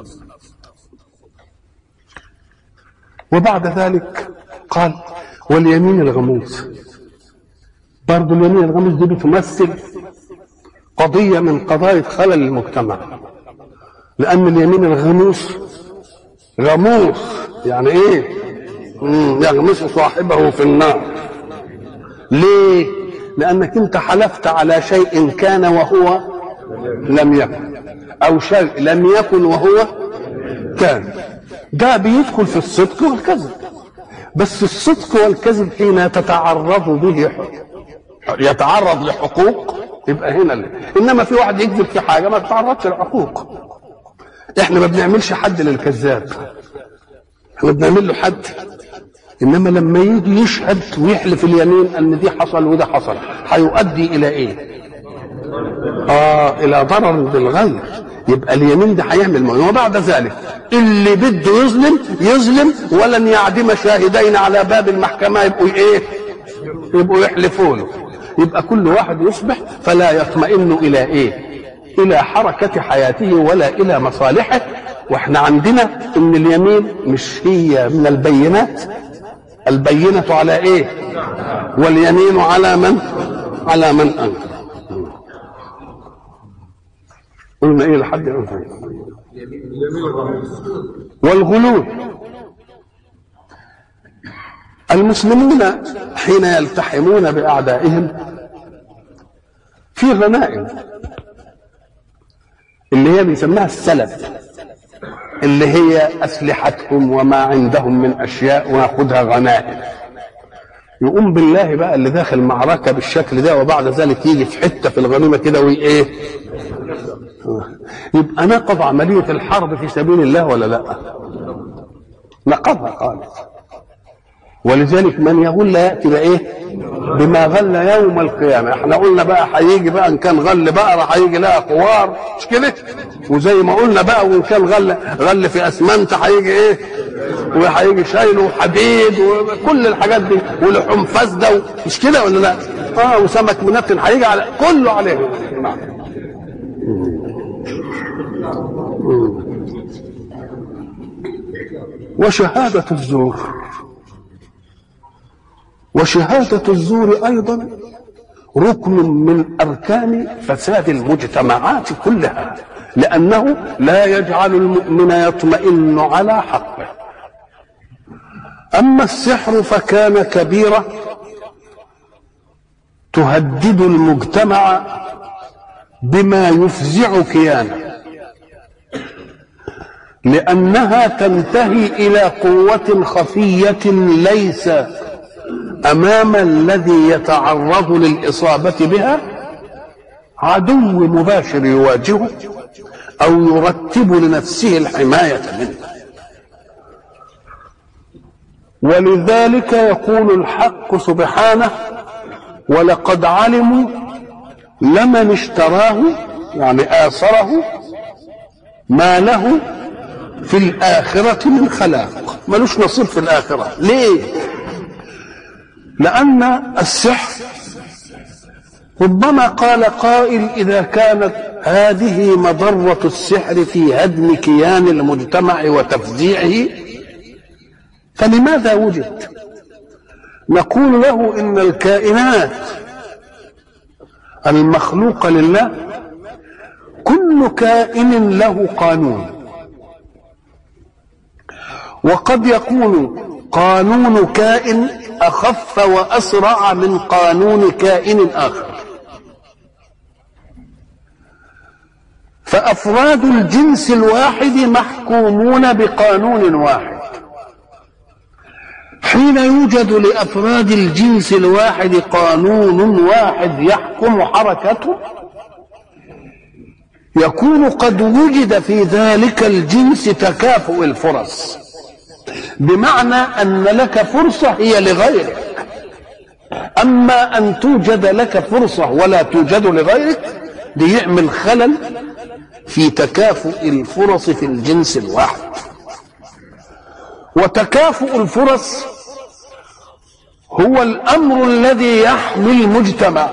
Speaker 1: وبعد ذلك قال واليمين الغموس برضه اليمين الغموس دي بتمثل قضية من قضايا خلل المجتمع لأن اليمين الغموس غموس يعني إيه؟ يغمس صاحبه في النار ليه؟ لأنك أنت حلفت على شيء كان وهو لم يكن أو شيء لم يكن وهو كان ده بيدخل في الصدق والكذب بس الصدق والكذب حين تتعرض به يتعرض لحقوق يبقى هنا اللي. انما في واحد يكذب في حاجه ما تتعرضش لحقوق احنا ما بنعملش حد للكذاب احنا بنعمل له حد انما لما يجي يشهد ويحلف اليمين ان دي حصل وده حصل هيؤدي الى ايه اه الى ضرر بالغير يبقى اليمين ده هيعمل موضوع وبعد ذلك اللي بده يظلم يظلم ولن يعدم شاهدين على باب المحكمه يبقوا ايه يبقوا يحلفون يبقى كل واحد يصبح فلا يطمئن الى ايه الى حركه حياته ولا الى مصالحه واحنا عندنا ان اليمين مش هي من البينات البينة على ايه واليمين على من على من انكر قلنا ايه لحد الان والغلول المسلمون حين يلتحمون باعدائهم في غنائم اللي هي بنسميها السلب اللي هي اسلحتهم وما عندهم من اشياء وناخدها غنائم يقوم بالله بقى اللي داخل معركه بالشكل ده وبعد ذلك يجي في حته في الغنيمه كده وايه يبقى نقض عمليه الحرب في سبيل الله ولا لا نقضها خالص ولذلك من يغل ياتي بايه بما غل يوم القيامه احنا قلنا بقى هيجي بقى ان كان غل بقره هيجي لها خوار مش كده وزي ما قلنا بقى وان كان غل غل في اسمنت هيجي ايه وهيجي شايل وحديد وكل الحاجات دي ولحوم فاسده مش كده ولا لا اه وسمك منتن هيجي على كله عليه وشهادة الزور وشهادة الزور أيضا ركن من أركان فساد المجتمعات كلها لأنه لا يجعل المؤمن يطمئن على حقه أما السحر فكان كبيرة تهدد المجتمع بما يفزع كيانه لأنها تنتهي إلى قوة خفية ليس امام الذي يتعرض للاصابه بها عدو مباشر يواجهه او يرتب لنفسه الحمايه منه ولذلك يقول الحق سبحانه ولقد علموا لمن اشتراه يعني آثره ما له في الآخرة من خلاق ملوش نصيب في الآخرة ليه لأن السحر ربما قال قائل إذا كانت هذه مضرة السحر في هدم كيان المجتمع وتفزيعه فلماذا وجد؟ نقول له إن الكائنات المخلوقة لله كل كائن له قانون وقد يكون قانون كائن اخف واسرع من قانون كائن اخر فافراد الجنس الواحد محكومون بقانون واحد حين يوجد لافراد الجنس الواحد قانون واحد يحكم حركته يكون قد وجد في ذلك الجنس تكافؤ الفرص بمعنى ان لك فرصه هي لغيرك اما ان توجد لك فرصه ولا توجد لغيرك دي يعمل خلل في تكافؤ الفرص في الجنس الواحد وتكافؤ الفرص هو الامر الذي يحمي المجتمع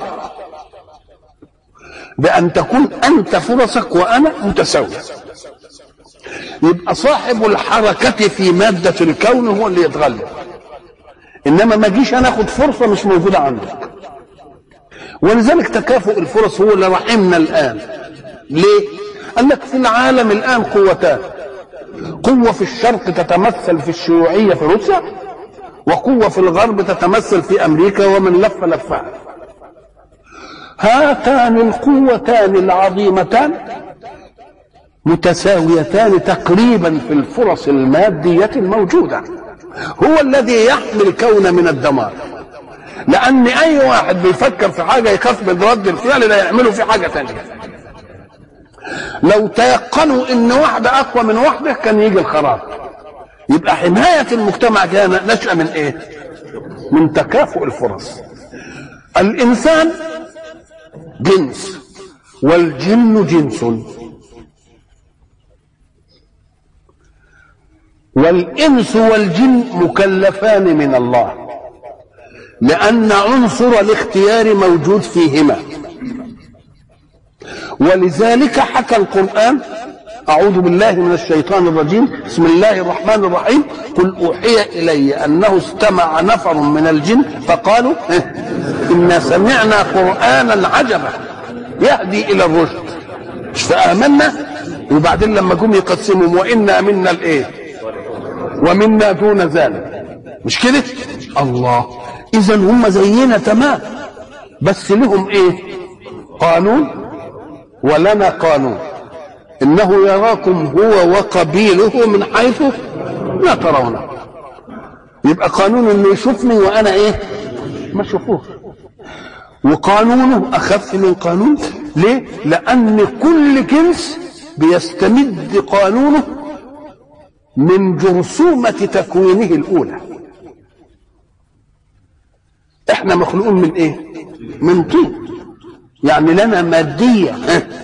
Speaker 1: بان تكون انت فرصك وانا متساويه يبقى صاحب الحركة في مادة الكون هو اللي يتغلب إنما ما جيش أنا أخد فرصة مش موجودة عندك ولذلك تكافؤ الفرص هو اللي رحمنا الآن ليه؟ قال لك في العالم الآن قوتان قوة في الشرق تتمثل في الشيوعية في روسيا وقوة في الغرب تتمثل في أمريكا ومن لف لفها هاتان القوتان العظيمتان متساويتان تقريبا في الفرص المادية الموجودة هو الذي يحمي الكون من الدمار لأن أي واحد بيفكر في حاجة يخاف من رد الفعل لا يعمله في حاجة تانية لو تيقنوا ان واحدة اقوى من واحدة كان يجي الخراب يبقى حماية المجتمع كان نشأ من ايه من تكافؤ الفرص الانسان جنس والجن جنس والانس والجن مكلفان من الله لان عنصر الاختيار موجود فيهما ولذلك حكى القرآن أعوذ بالله من الشيطان الرجيم بسم الله الرحمن الرحيم قل أوحي إلي أنه استمع نفر من الجن فقالوا إنا سمعنا قرآنا عجبا يهدي إلى الرشد فآمنا وبعدين لما جم يقسموا وإنا منا الإيه ومنا دون ذلك مش كده الله إذا هم زينا تمام بس لهم إيه قانون ولنا قانون انه يراكم هو وقبيله من حيث لا ترونه يبقى قانون انه يشوفني وانا ايه ما اشوفوش وقانونه اخف من قانون ليه لان كل جنس بيستمد قانونه من جرثومة تكوينه الأولى احنا مخلوقون من ايه من طين يعني لنا مادية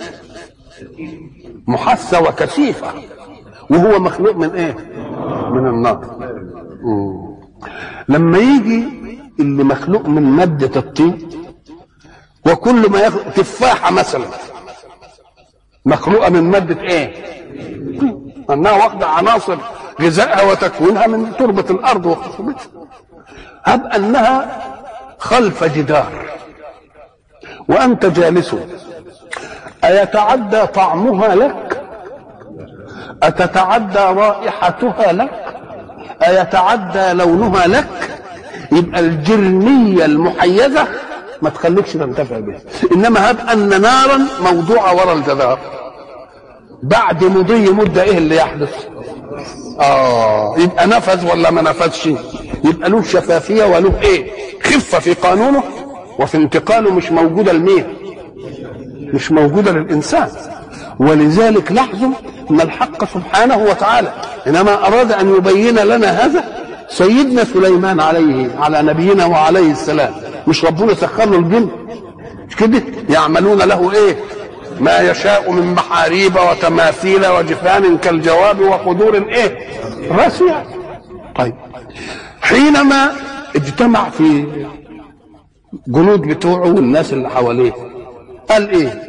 Speaker 1: محسة وكثيفة وهو مخلوق من ايه من النار مم. لما يجي اللي مخلوق من مادة الطين وكل ما يخلق تفاحة مثلا مخلوقة من مادة ايه انها واخدة عناصر غذائها وتكوينها من تربة الارض وخصوبتها هب انها خلف جدار وأنت جالس أيتعدى طعمها لك أتتعدى رائحتها لك أيتعدى لونها لك يبقى الجرمية المحيزة ما تخليكش تنتفع بها إنما هب أن نارا موضوعة وراء الجدار بعد مضي مدة إيه اللي يحدث آه يبقى نفذ ولا ما نفذش يبقى له شفافية وله إيه خفة في قانونه وفي انتقاله مش موجودة لمين مش موجودة للإنسان ولذلك لاحظوا أن الحق سبحانه وتعالى إنما أراد أن يبين لنا هذا سيدنا سليمان عليه على نبينا وعليه السلام مش ربنا سخر له الجن مش كده يعملون له ايه ما يشاء من محاريب وتماثيل وجفان كالجواب وقدور ايه راسية طيب حينما اجتمع في جنود بتوعه والناس اللي حواليه قال ايه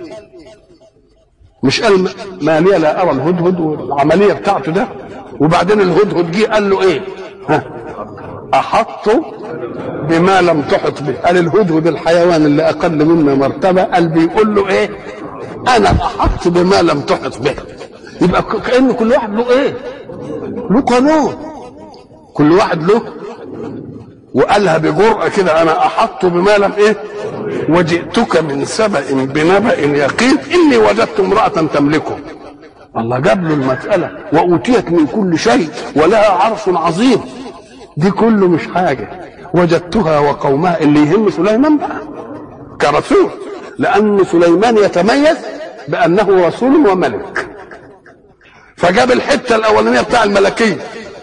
Speaker 1: مش قال ما لي لا ارى الهدهد والعمليه بتاعته ده وبعدين الهدهد جه قال له ايه ها احط بما لم تحط به قال الهدهد الحيوان اللي اقل منا مرتبه قال بيقول له ايه انا احط بما لم تحط به يبقى كان كل واحد له ايه له قانون كل واحد له وقالها بجرأة كده أنا أحط بما لم إيه وجئتك من سبأ بنبأ يقين إني وجدت امرأة تملكه الله جاب له المسألة وأوتيت من كل شيء ولها عرش عظيم دي كله مش حاجة وجدتها وقومها اللي يهم سليمان بقى كرسول لأن سليمان يتميز بأنه رسول وملك فجاب الحتة الأولانية بتاع الملكية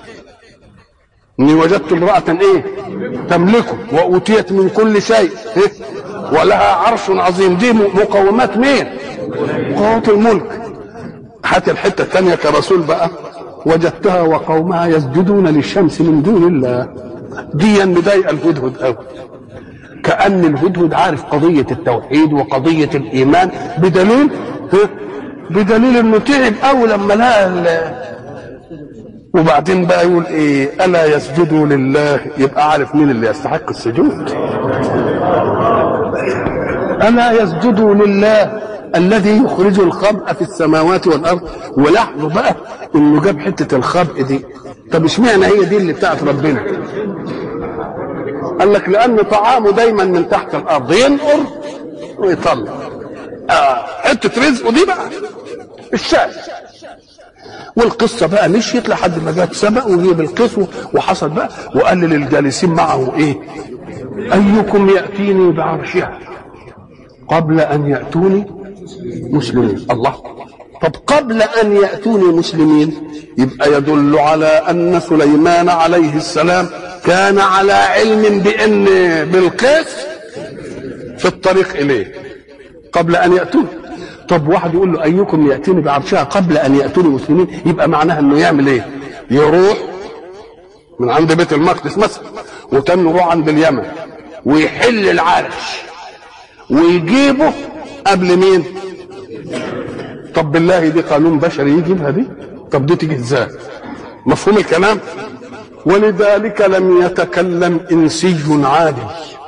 Speaker 1: اني وجدت امرأة ايه تملكه وأوتيت من كل شيء إيه؟ ولها عرش عظيم دي مقومات مين مقومات الملك هات الحتة الثانية كرسول بقى وجدتها وقومها يسجدون للشمس من دون الله دي مضايقة الهدهد قوي كأن الهدهد عارف قضية التوحيد وقضية الإيمان بدليل بدليل انه تعب قوي لما لقى وبعدين بقى يقول ايه الا يسجدوا لله يبقى عارف مين اللي يستحق السجود الا يسجدوا لله الذي يخرج الخبء في السماوات والارض ولاحظوا بقى انه جاب حته الخبء دي طب اشمعنى هي دي اللي بتاعت ربنا قال لك لان طعامه دايما من تحت الارض ينقر ويطلع آه حته رزقه دي بقى الشاي والقصه بقى مشيت لحد ما جت سبق وجيب القيس وحصل بقى وقال للجالسين معه ايه ايكم ياتيني بعرشها قبل ان ياتوني مسلمين الله طب قبل ان ياتوني مسلمين يبقى يدل على ان سليمان عليه السلام كان على علم بان بلقيس في الطريق اليه قبل ان ياتوني طب واحد يقول له ايكم ياتيني بعرشها قبل ان ياتوني مسلمين يبقى معناها انه يعمل ايه يروح من عند بيت المقدس مثلا وتاني يروح عند اليمن ويحل العرش ويجيبه قبل مين طب بالله دي قانون بشري يجيبها دي طب دي تيجي ازاي مفهوم الكلام ولذلك لم يتكلم انسي عادي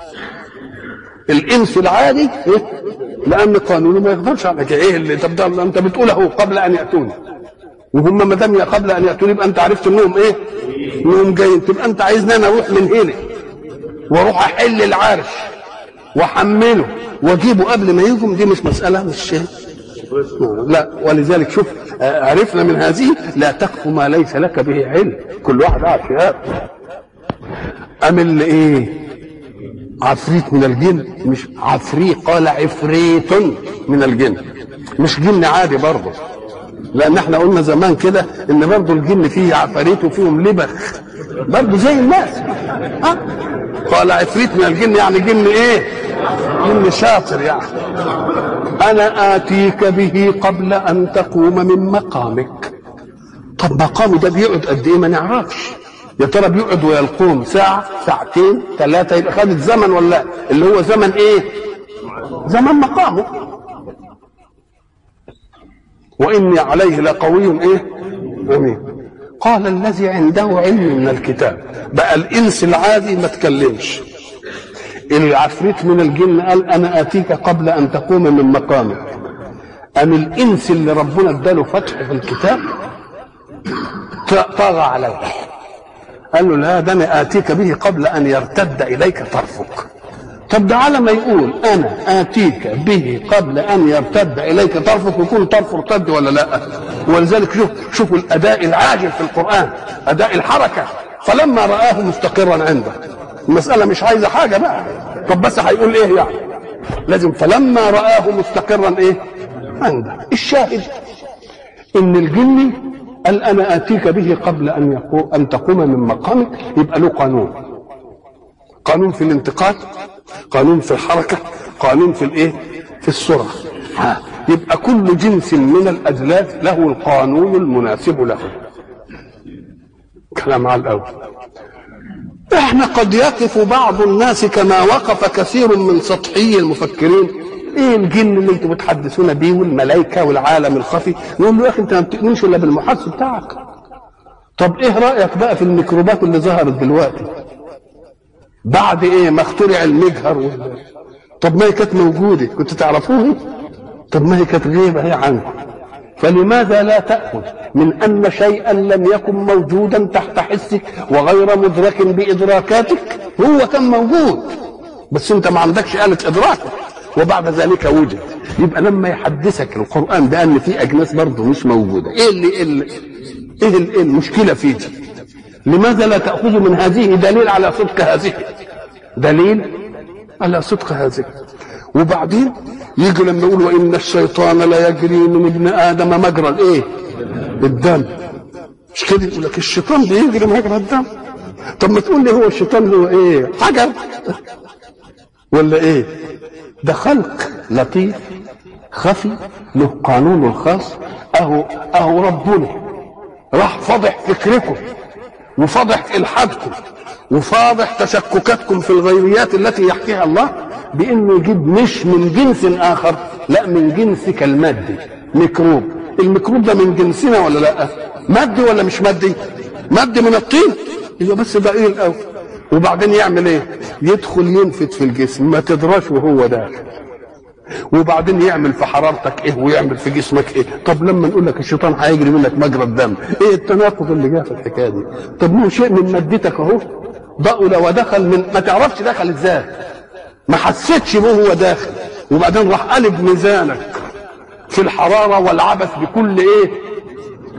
Speaker 1: الانس العادي إيه؟ لان قانونه ما يقدرش على كده ايه اللي طب ده انت بتقوله قبل ان ياتوني وهم ما دام قبل ان ياتوني يبقى انت عرفت انهم ايه؟ انهم جايين تبقى انت عايزني انا اروح من هنا واروح احل العرش واحمله واجيبه قبل ما يجوا دي مش مساله مش شيء لا ولذلك شوف عرفنا من هذه لا تقف ما ليس لك به علم كل واحد قاعد في هذا أم اللي ايه عفريت من الجن مش عفريت قال عفريت من الجن مش جن عادي برضه لان احنا قلنا زمان كده ان برضه الجن فيه عفاريت وفيهم لبخ برضه زي الناس ها قال عفريت من الجن يعني جن ايه جن شاطر يعني انا اتيك به قبل ان تقوم من مقامك طب مقامي ده بيقعد قد ايه ما نعرفش يا ترى بيقعد ويقوم ساعة ساعتين ثلاثة يبقى خدت زمن ولا اللي هو زمن ايه زمن مقامه وإني عليه لقوي ايه امين قال الذي عنده علم من الكتاب بقى الانس العادي ما تكلمش العفريت من الجن قال انا اتيك قبل ان تقوم من مقامك ام الانس اللي ربنا اداله فتح في الكتاب طغى عليه قال له لا ده انا اتيك به قبل ان يرتد اليك طرفك طب ده على ما يقول انا اتيك به قبل ان يرتد اليك طرفك يكون طرف ارتد ولا لا ولذلك شوف شوفوا الاداء العاجل في القران اداء الحركه فلما راه مستقرا عنده المساله مش عايزه حاجه بقى طب بس هيقول ايه يعني لازم فلما راه مستقرا ايه عنده الشاهد ان الجن قال انا اتيك به قبل ان يقوم ان تقوم من مقامك يبقى له قانون قانون في الانتقال قانون في الحركه قانون في الايه في السرعه ها. يبقى كل جنس من الاجناس له القانون المناسب له كلام على الاول احنا قد يقف بعض الناس كما وقف كثير من سطحي المفكرين ايه الجن اللي انتم بتحدثون بيه والملائكه والعالم الخفي نقول له يا اخي انت ما بتؤمنش الا بالمحس بتاعك طب ايه رايك بقى في الميكروبات اللي ظهرت دلوقتي بعد ايه ما اخترع المجهر وال... طب ما هي كانت موجوده كنت تعرفوها طب ما هي كانت غيبه هي عنكم فلماذا لا تأخذ من أن شيئا لم يكن موجودا تحت حسك وغير مدرك بإدراكاتك هو كان موجود بس أنت ما عندكش آلة إدراكه وبعد ذلك وجد يبقى لما يحدثك القرآن بأن في أجناس برضه مش موجودة إيه اللي إيه, اللي إيه, اللي إيه المشكلة فيه دي؟ لماذا لا تأخذ من هذه دليل على صدق هذه دليل على صدق هذه وبعدين يجي لما يقول وان الشيطان لا يجري من ابن ادم مجرى الايه الدم مش كده يقول لك الشيطان بيجري مجرى الدم طب ما تقول لي هو الشيطان هو ايه حجر ولا ايه ده خلق لطيف خفي له قانونه الخاص اهو اهو ربنا راح فضح فكركم وفضح الحادكم وفاضح تشككاتكم في الغيريات التي يحكيها الله بانه يجيب مش من جنس اخر لا من جنسك المادي ميكروب الميكروب ده من جنسنا ولا لا مادي ولا مش مادي مادي من الطين يبقى بس ده ايه الاول وبعدين يعمل ايه يدخل ينفت في الجسم ما تدراش وهو داخل وبعدين يعمل في حرارتك ايه ويعمل في جسمك ايه طب لما نقول لك الشيطان هيجري منك مجرى الدم ايه التناقض اللي جاء في الحكايه دي طب ما هو شيء من مادتك اهو ضأل ودخل من ما تعرفش دخل ازاي ما حسيتش به هو داخل وبعدين راح قلب ميزانك في الحراره والعبث بكل ايه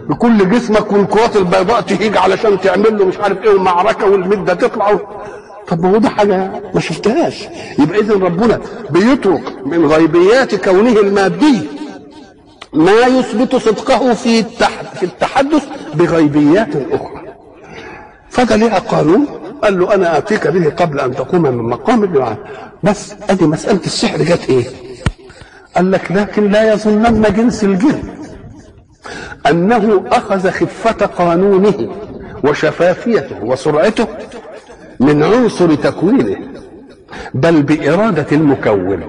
Speaker 1: بكل جسمك والكرات البيضاء تهيج علشان تعمل له مش عارف ايه ومعركه والمده تطلع طب ما هو ده حاجه ما شفتهاش يبقى اذا ربنا بيترك من غيبيات كونه المادي ما يثبت صدقه في في التحدث بغيبيات اخرى فده ليها قانون قال له انا اتيك به قبل ان تقوم من مقام الدعاء بس ادي مساله السحر جت ايه قال لك لكن لا يظنن جنس الجن انه اخذ خفه قانونه وشفافيته وسرعته من عنصر تكوينه بل باراده المكون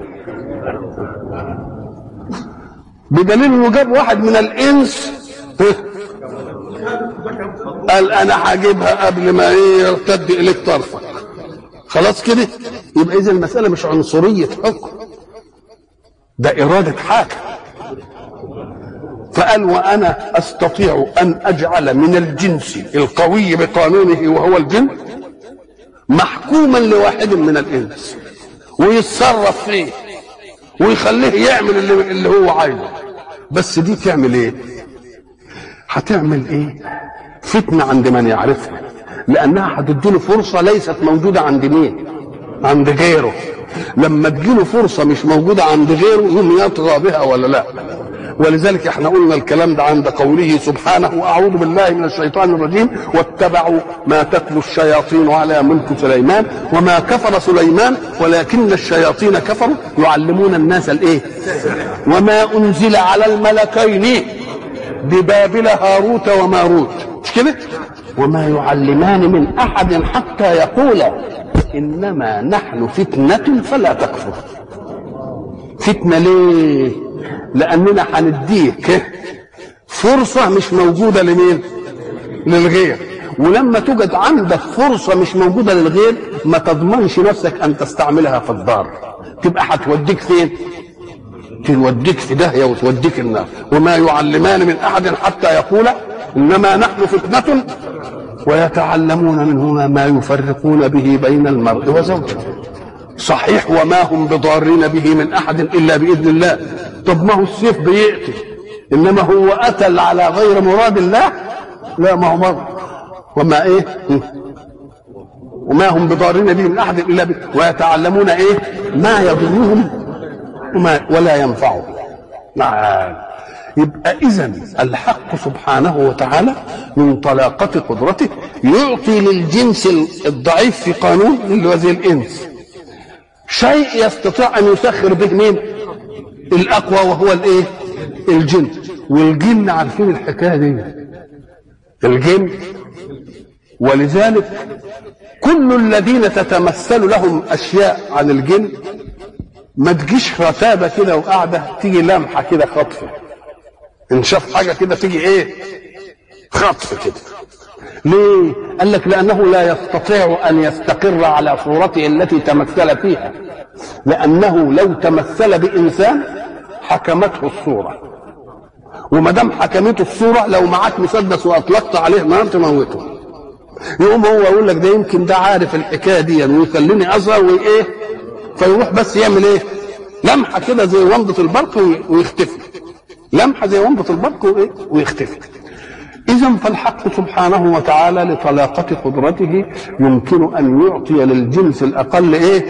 Speaker 1: بدليل انه جاب واحد من الانس قال انا هجيبها قبل ما ايه يرتد اليك طرفك خلاص كده يبقى اذا المساله مش عنصريه حكم ده اراده حاكم فقال وانا استطيع ان اجعل من الجنس القوي بقانونه وهو الجن محكوما لواحد من الانس ويتصرف فيه ويخليه يعمل اللي, اللي هو عايزه بس دي تعمل ايه هتعمل ايه فتنة عند من يعرفها لأنها هتديله فرصة ليست موجودة عند مين عند غيره لما تجيله فرصة مش موجودة عند غيره يوم يطغى بها ولا لا ولذلك احنا قلنا الكلام ده عند قوله سبحانه واعوذ بالله من الشيطان الرجيم واتبعوا ما تتلو الشياطين على ملك سليمان وما كفر سليمان ولكن الشياطين كفروا يعلمون الناس الايه وما انزل على الملكين ببابل هاروت وماروت مش كده وما يعلمان من احد حتى يقولا انما نحن فتنه فلا تكفر فتنه ليه لاننا هنديك فرصه مش موجوده لمين للغير ولما توجد عندك فرصه مش موجوده للغير ما تضمنش نفسك ان تستعملها في الدار تبقى هتوديك فين توديك في داهيه وتوديك النار وما يعلمان من احد حتى يقولا انما نحن فتنه ويتعلمون منهما ما يفرقون به بين المرء وزوجه صحيح وما هم بضارين به من احد الا باذن الله طب ما هو السيف بيقتل انما هو قتل على غير مراد الله لا ما هو مرض وما ايه وما هم بضارين به من احد الا به ويتعلمون ايه ما يضرهم وما ولا ينفعهم نعم يبقى اذا الحق سبحانه وتعالى من طلاقة قدرته يعطي للجنس الضعيف في قانون اللي هو زي الانس شيء يستطيع ان يسخر به مين الاقوى وهو الايه الجن والجن عارفين الحكايه دي الجن ولذلك كل الذين تتمثل لهم اشياء عن الجن ما تجيش رتابه كده وقاعده تيجي لمحه كده خطفه ان شاف حاجه كده تيجي ايه خطف كده ليه قال لك لانه لا يستطيع ان يستقر على صورته التي تمثل فيها لانه لو تمثل بانسان حكمته الصوره وما دام حكمته الصوره لو معاك مسدس واطلقت عليه نار تموته يقوم هو يقول لك ده يمكن ده عارف الحكايه دي ويخليني اظهر وايه فيروح بس يعمل ايه لمحه كده زي ومضه البرق ويختفي لمحه زي ومضه البرق وايه ويختفي إذا فالحق سبحانه وتعالى لطلاقة قدرته يمكن أن يعطي للجنس الأقل إيه؟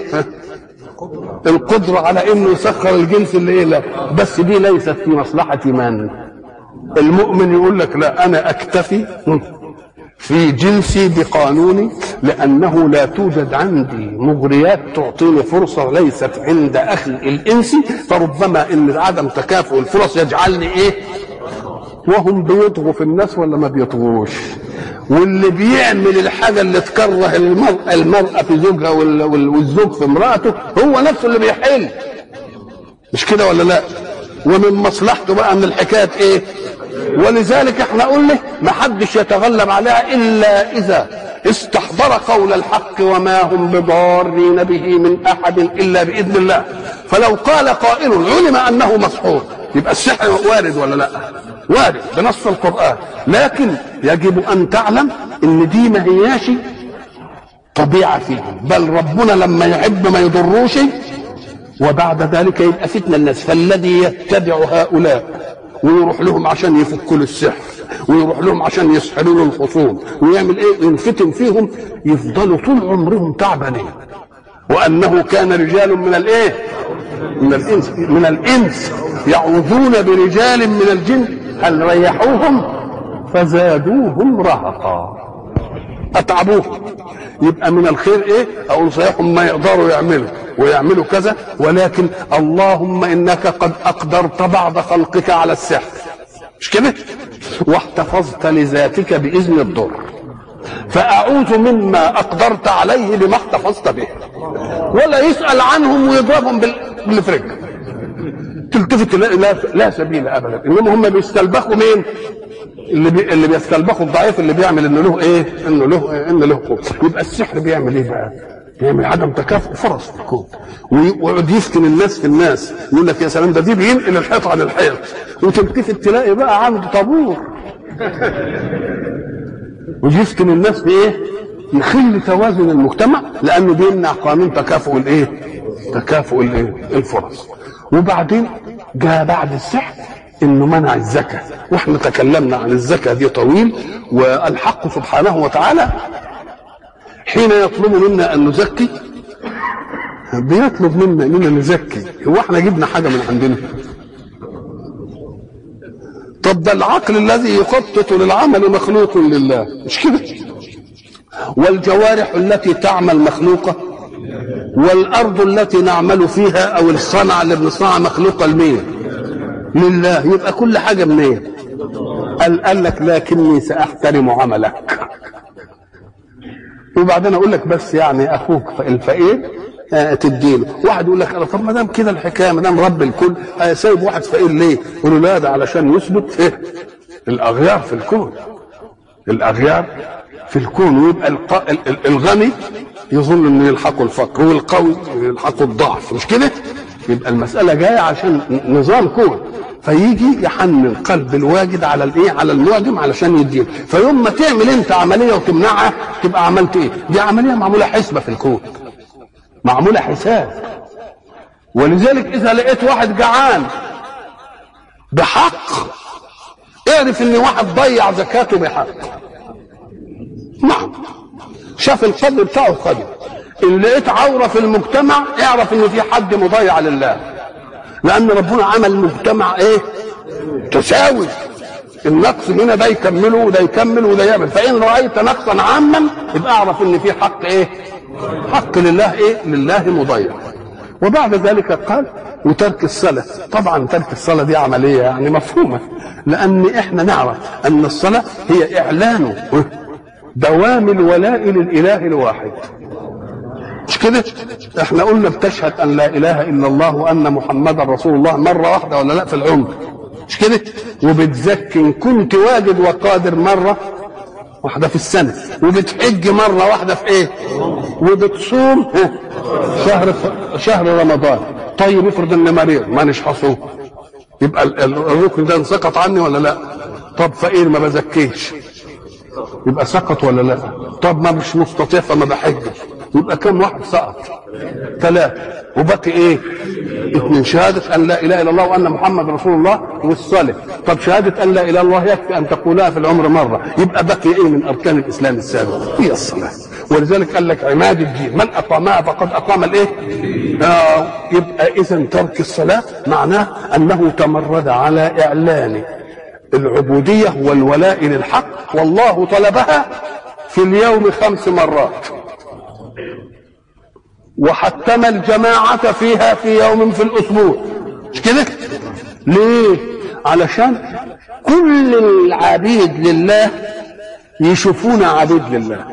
Speaker 1: القدرة على إنه يسخر الجنس اللي إيه لا بس دي ليست في مصلحة من؟ المؤمن يقول لك لا أنا أكتفي في جنسي بقانوني لأنه لا توجد عندي مغريات تعطيني فرصة ليست عند أخي الإنسي فربما إن عدم تكافؤ الفرص يجعلني إيه؟ وهم بيطغوا في الناس ولا ما بيطغوش واللي بيعمل الحاجه اللي تكره المرأة, المرأة في زوجها والزوج في امرأته هو نفسه اللي بيحل مش كده ولا لا ومن مصلحته بقى ان الحكايه ايه ولذلك احنا قلنا ما حدش يتغلب عليها الا اذا استحضر قول الحق وما هم بضارين به من احد الا باذن الله فلو قال قائل علم انه مسحور يبقى السحر وارد ولا لا وارد بنص القرآن لكن يجب أن تعلم إن دي ما هياش طبيعة فيهم بل ربنا لما يحب ما يضروش وبعد ذلك يبقى فتنة الناس فالذي يتبع هؤلاء ويروح لهم عشان يفكوا له السحر ويروح لهم عشان يسحلوا له الخصوم ويعمل ايه ينفتن فيهم يفضلوا طول عمرهم تعبانين وانه كان رجال من الايه من الانس من الانس يعوذون برجال من الجن هل ريحوهم فزادوهم رهقا اتعبوهم يبقى من الخير ايه اقول صحيحهم ما يقدروا يعملوا ويعملوا كذا ولكن اللهم انك قد اقدرت بعض خلقك على السحر مش كده واحتفظت لذاتك باذن الضر فاعوذ مما اقدرت عليه لما احتفظت به ولا يسال عنهم ويضربهم بالفرج تلتفت لا, لا, لا سبيل ابدا انما هم بيستلبخوا مين اللي بي اللي بيستلبخوا الضعيف اللي بيعمل انه له ايه انه له إيه؟ انه له قوه يبقى السحر بيعمل ايه بقى بيعمل عدم تكافؤ فرص في الكون ويقعد يفتن الناس في الناس يقول لك يا سلام ده دي بينقل الحيط عن الحيط وتلتفت تلاقي بقى عنده طابور ويفتن الناس بايه يخل توازن المجتمع لانه بيمنع قانون تكافؤ الايه تكافؤ الايه الفرص وبعدين جاء بعد السحر انه منع الزكاه واحنا تكلمنا عن الزكاه دي طويل والحق سبحانه وتعالى حين يطلب منا ان نزكي بيطلب منا اننا نزكي هو احنا جبنا حاجه من عندنا طب ده العقل الذي يخطط للعمل مخلوق لله مش كده والجوارح التي تعمل مخلوقه والارض التي نعمل فيها او الصنعه اللي بنصنعها مخلوقه لمين لله يبقى كل حاجه منين قال, قال لك لكني ساحترم عملك وبعدين اقول لك بس يعني اخوك الفقير آه تديله واحد يقول لك طب ما دام كده الحكايه ما دام رب الكل آه سايب واحد فقير ليه يقول له لا ده علشان يثبت ايه الاغيار في الكون الاغيار في الكون ويبقى الق... الغني يظن انه يلحقه الفقر والقوي يلحقه الضعف مش كده يبقى المساله جايه عشان نظام كون فيجي يحنن قلب الواجد على الايه على المعدم علشان يديه فيوم ما تعمل انت عمليه وتمنعها تبقى عملت ايه دي عمليه معموله حسبه في الكون معموله حساب ولذلك اذا لقيت واحد جعان بحق اعرف ان واحد ضيع زكاته بحق نعم شاف القدر بتاعه قدر ان لقيت عوره في المجتمع اعرف ان في حد مضيع لله لان ربنا عمل مجتمع ايه تساوي النقص هنا ده يكمله وده يكمل وده يعمل فان رايت نقصا عاما يبقى اعرف ان في حق ايه حق لله ايه لله مضيع وبعد ذلك قال وترك الصلاة طبعا ترك الصلاة دي عملية يعني مفهومة لأن إحنا نعرف أن الصلاة هي إعلان دوام الولاء للإله الواحد مش كده احنا قلنا بتشهد ان لا اله الا الله وان محمدا رسول الله مره واحده ولا لا في العمر مش كده وبتزكي ان كنت واجد وقادر مره واحده في السنه وبتحج مره واحده في ايه وبتصوم شهر شهر رمضان طيب افرض اني مريض مانيش هصوم يبقى الركن ده انسقط عني ولا لا طب فقير ما بزكيش يبقى سقط ولا لا طب ما مش مستطيع فما بحجش يبقى كم واحد سقط ثلاثة وبقي ايه اثنين شهادة ان لا اله الا الله وان محمد رسول الله والصلاة طب شهادة ان لا اله الا الله يكفي ان تقولها في العمر مرة يبقى بقي ايه من اركان الاسلام السابق هي الصلاة ولذلك قال لك عماد الدين من اقامها فقد اقام الايه آه يبقى اذا ترك الصلاة معناه انه تمرد على اعلان العبودية والولاء للحق والله طلبها في اليوم خمس مرات وحتم الجماعة فيها في يوم في الأسبوع مش كده؟ ليه؟ علشان كل العبيد لله يشوفون عبيد لله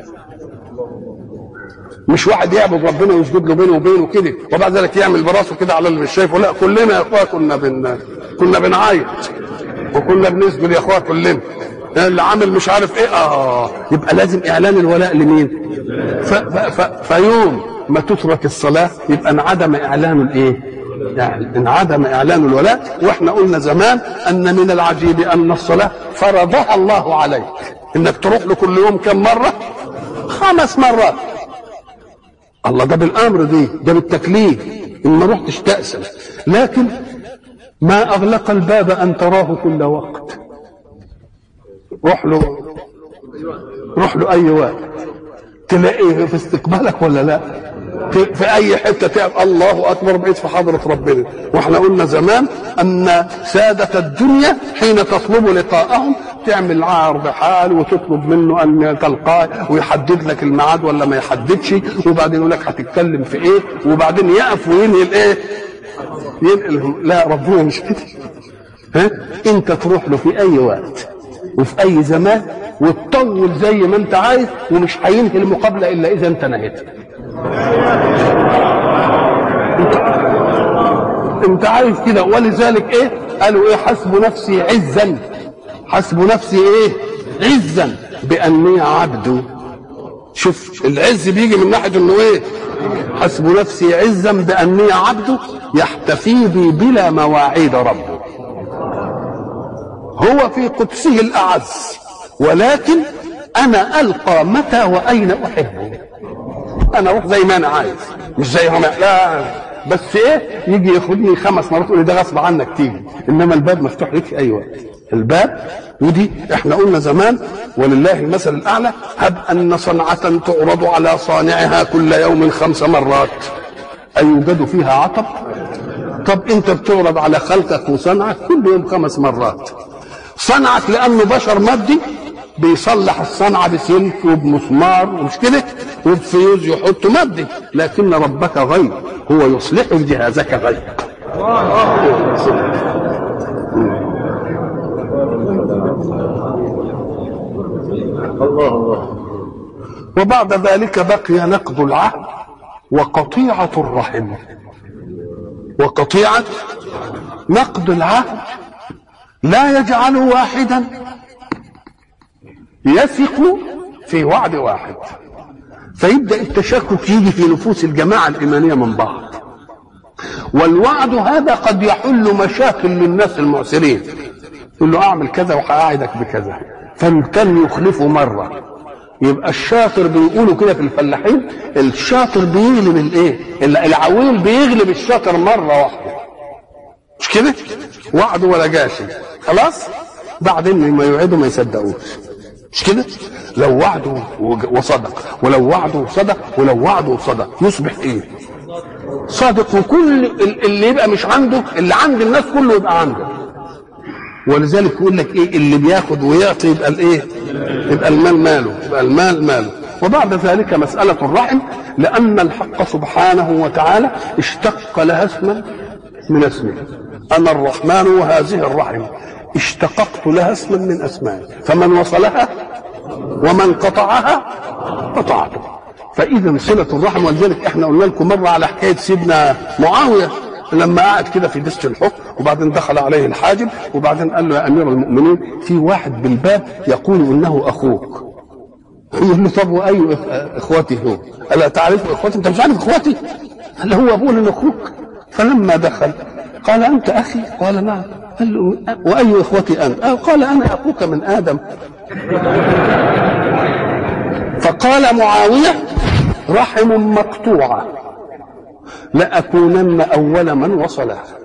Speaker 1: مش واحد يعبد ربنا ويسجد له بينه وبينه كده وبعد ذلك يعمل براسه كده على اللي مش شايفه لا كلنا يا اخويا كنا بن كنا بنعيط وكنا بنسجد يا اخويا كلنا اللي عامل مش عارف ايه اه يبقى لازم اعلان الولاء لمين ف... ف... ف... فيوم ما تترك الصلاه يبقى انعدم اعلان الايه يعني انعدم اعلان الولاء واحنا قلنا زمان ان من العجيب ان الصلاه فرضها الله عليك انك تروح له كل يوم كم مره خمس مرات الله ده بالامر دي ده بالتكليف ان ما رحتش تأسم لكن ما اغلق الباب ان تراه كل وقت روح له روح له اي وقت تلاقيه في استقبالك ولا لا في في اي حته تعب الله اكبر بقيت في حضره ربنا واحنا قلنا زمان ان ساده الدنيا حين تطلب لقاءهم تعمل عرض حال وتطلب منه ان تلقاه ويحدد لك الميعاد ولا ما يحددش وبعدين يقول لك هتتكلم في ايه وبعدين يقف وينقل ايه ينقل لا ربنا مش كده ها انت تروح له في اي وقت وفي اي زمان وتطول زي ما انت عايز ومش هينهي المقابله الا اذا انت نهيتها انت, انت عايز كده ولذلك ايه قالوا ايه حسب نفسي عزا حسب نفسي ايه عزا باني عبد شوف العز بيجي من ناحيه انه ايه حسب نفسي عزا باني عبد يحتفي بي بلا مواعيد ربه هو في قدسه الاعز ولكن انا القى متى واين احبه انا اروح زي ما انا عايز مش زي ما لا بس ايه يجي ياخدني خمس مرات يقول لي ده غصب عنك تيجي انما الباب مفتوح لك في اي وقت الباب ودي احنا قلنا زمان ولله المثل الاعلى هب ان صنعه تعرض على صانعها كل يوم خمس مرات ايوجد فيها عطب طب انت بتعرض على خلقك وصنعك كل يوم خمس مرات صنعك لانه بشر مادي بيصلح الصنعه بسلك وبمسمار ومش كده وبفيوز يحط مادي لكن ربك غير هو يصلح جهازك غير الله الله وبعد ذلك بقي نقض العهد وقطيعة الرحم وقطيعة نقض العهد لا يجعل واحدا يثق في وعد واحد فيبدا التشكك يجي في نفوس الجماعه الايمانيه من بعض والوعد هذا قد يحل مشاكل للناس المعسرين يقول له اعمل كذا وهقعدك بكذا فكان يخلفه مره يبقى الشاطر بيقولوا كده في الفلاحين الشاطر بيغلب الايه العويل بيغلب الشاطر مره واحده مش كده وعده ولا جاشي خلاص بعدين ما يوعدوا ما يصدقوش مش كده لو وعده وصدق ولو وعده وصدق ولو وعده وصدق يصبح ايه صادق وكل اللي يبقى مش عنده اللي عند الناس كله يبقى عنده ولذلك يقول لك ايه اللي بياخد ويعطي يبقى الايه يبقى المال ماله يبقى المال ماله وبعد ذلك مسألة الرحم لأن الحق سبحانه وتعالى اشتق لها اسما من اسمه أنا الرحمن وهذه الرحم اشتققت لها اسما من اسمائي فمن وصلها ومن قطعها قطعته فاذا صله الرحم ولذلك احنا قلنا لكم مره على حكايه سيدنا معاويه لما قعد كده في دست الحكم وبعدين دخل عليه الحاجب وبعدين قال له يا امير المؤمنين في واحد بالباب يقول انه اخوك يقول له طب واي اخوتي هو؟ الا تعرف اخوتي انت مش عارف اخوتي؟ قال هو ابوه ان اخوك فلما دخل قال انت اخي قال نعم قال له واي اخوتي انت قال انا اخوك من ادم فقال معاويه رحم مقطوعه لاكونن اول من وصلها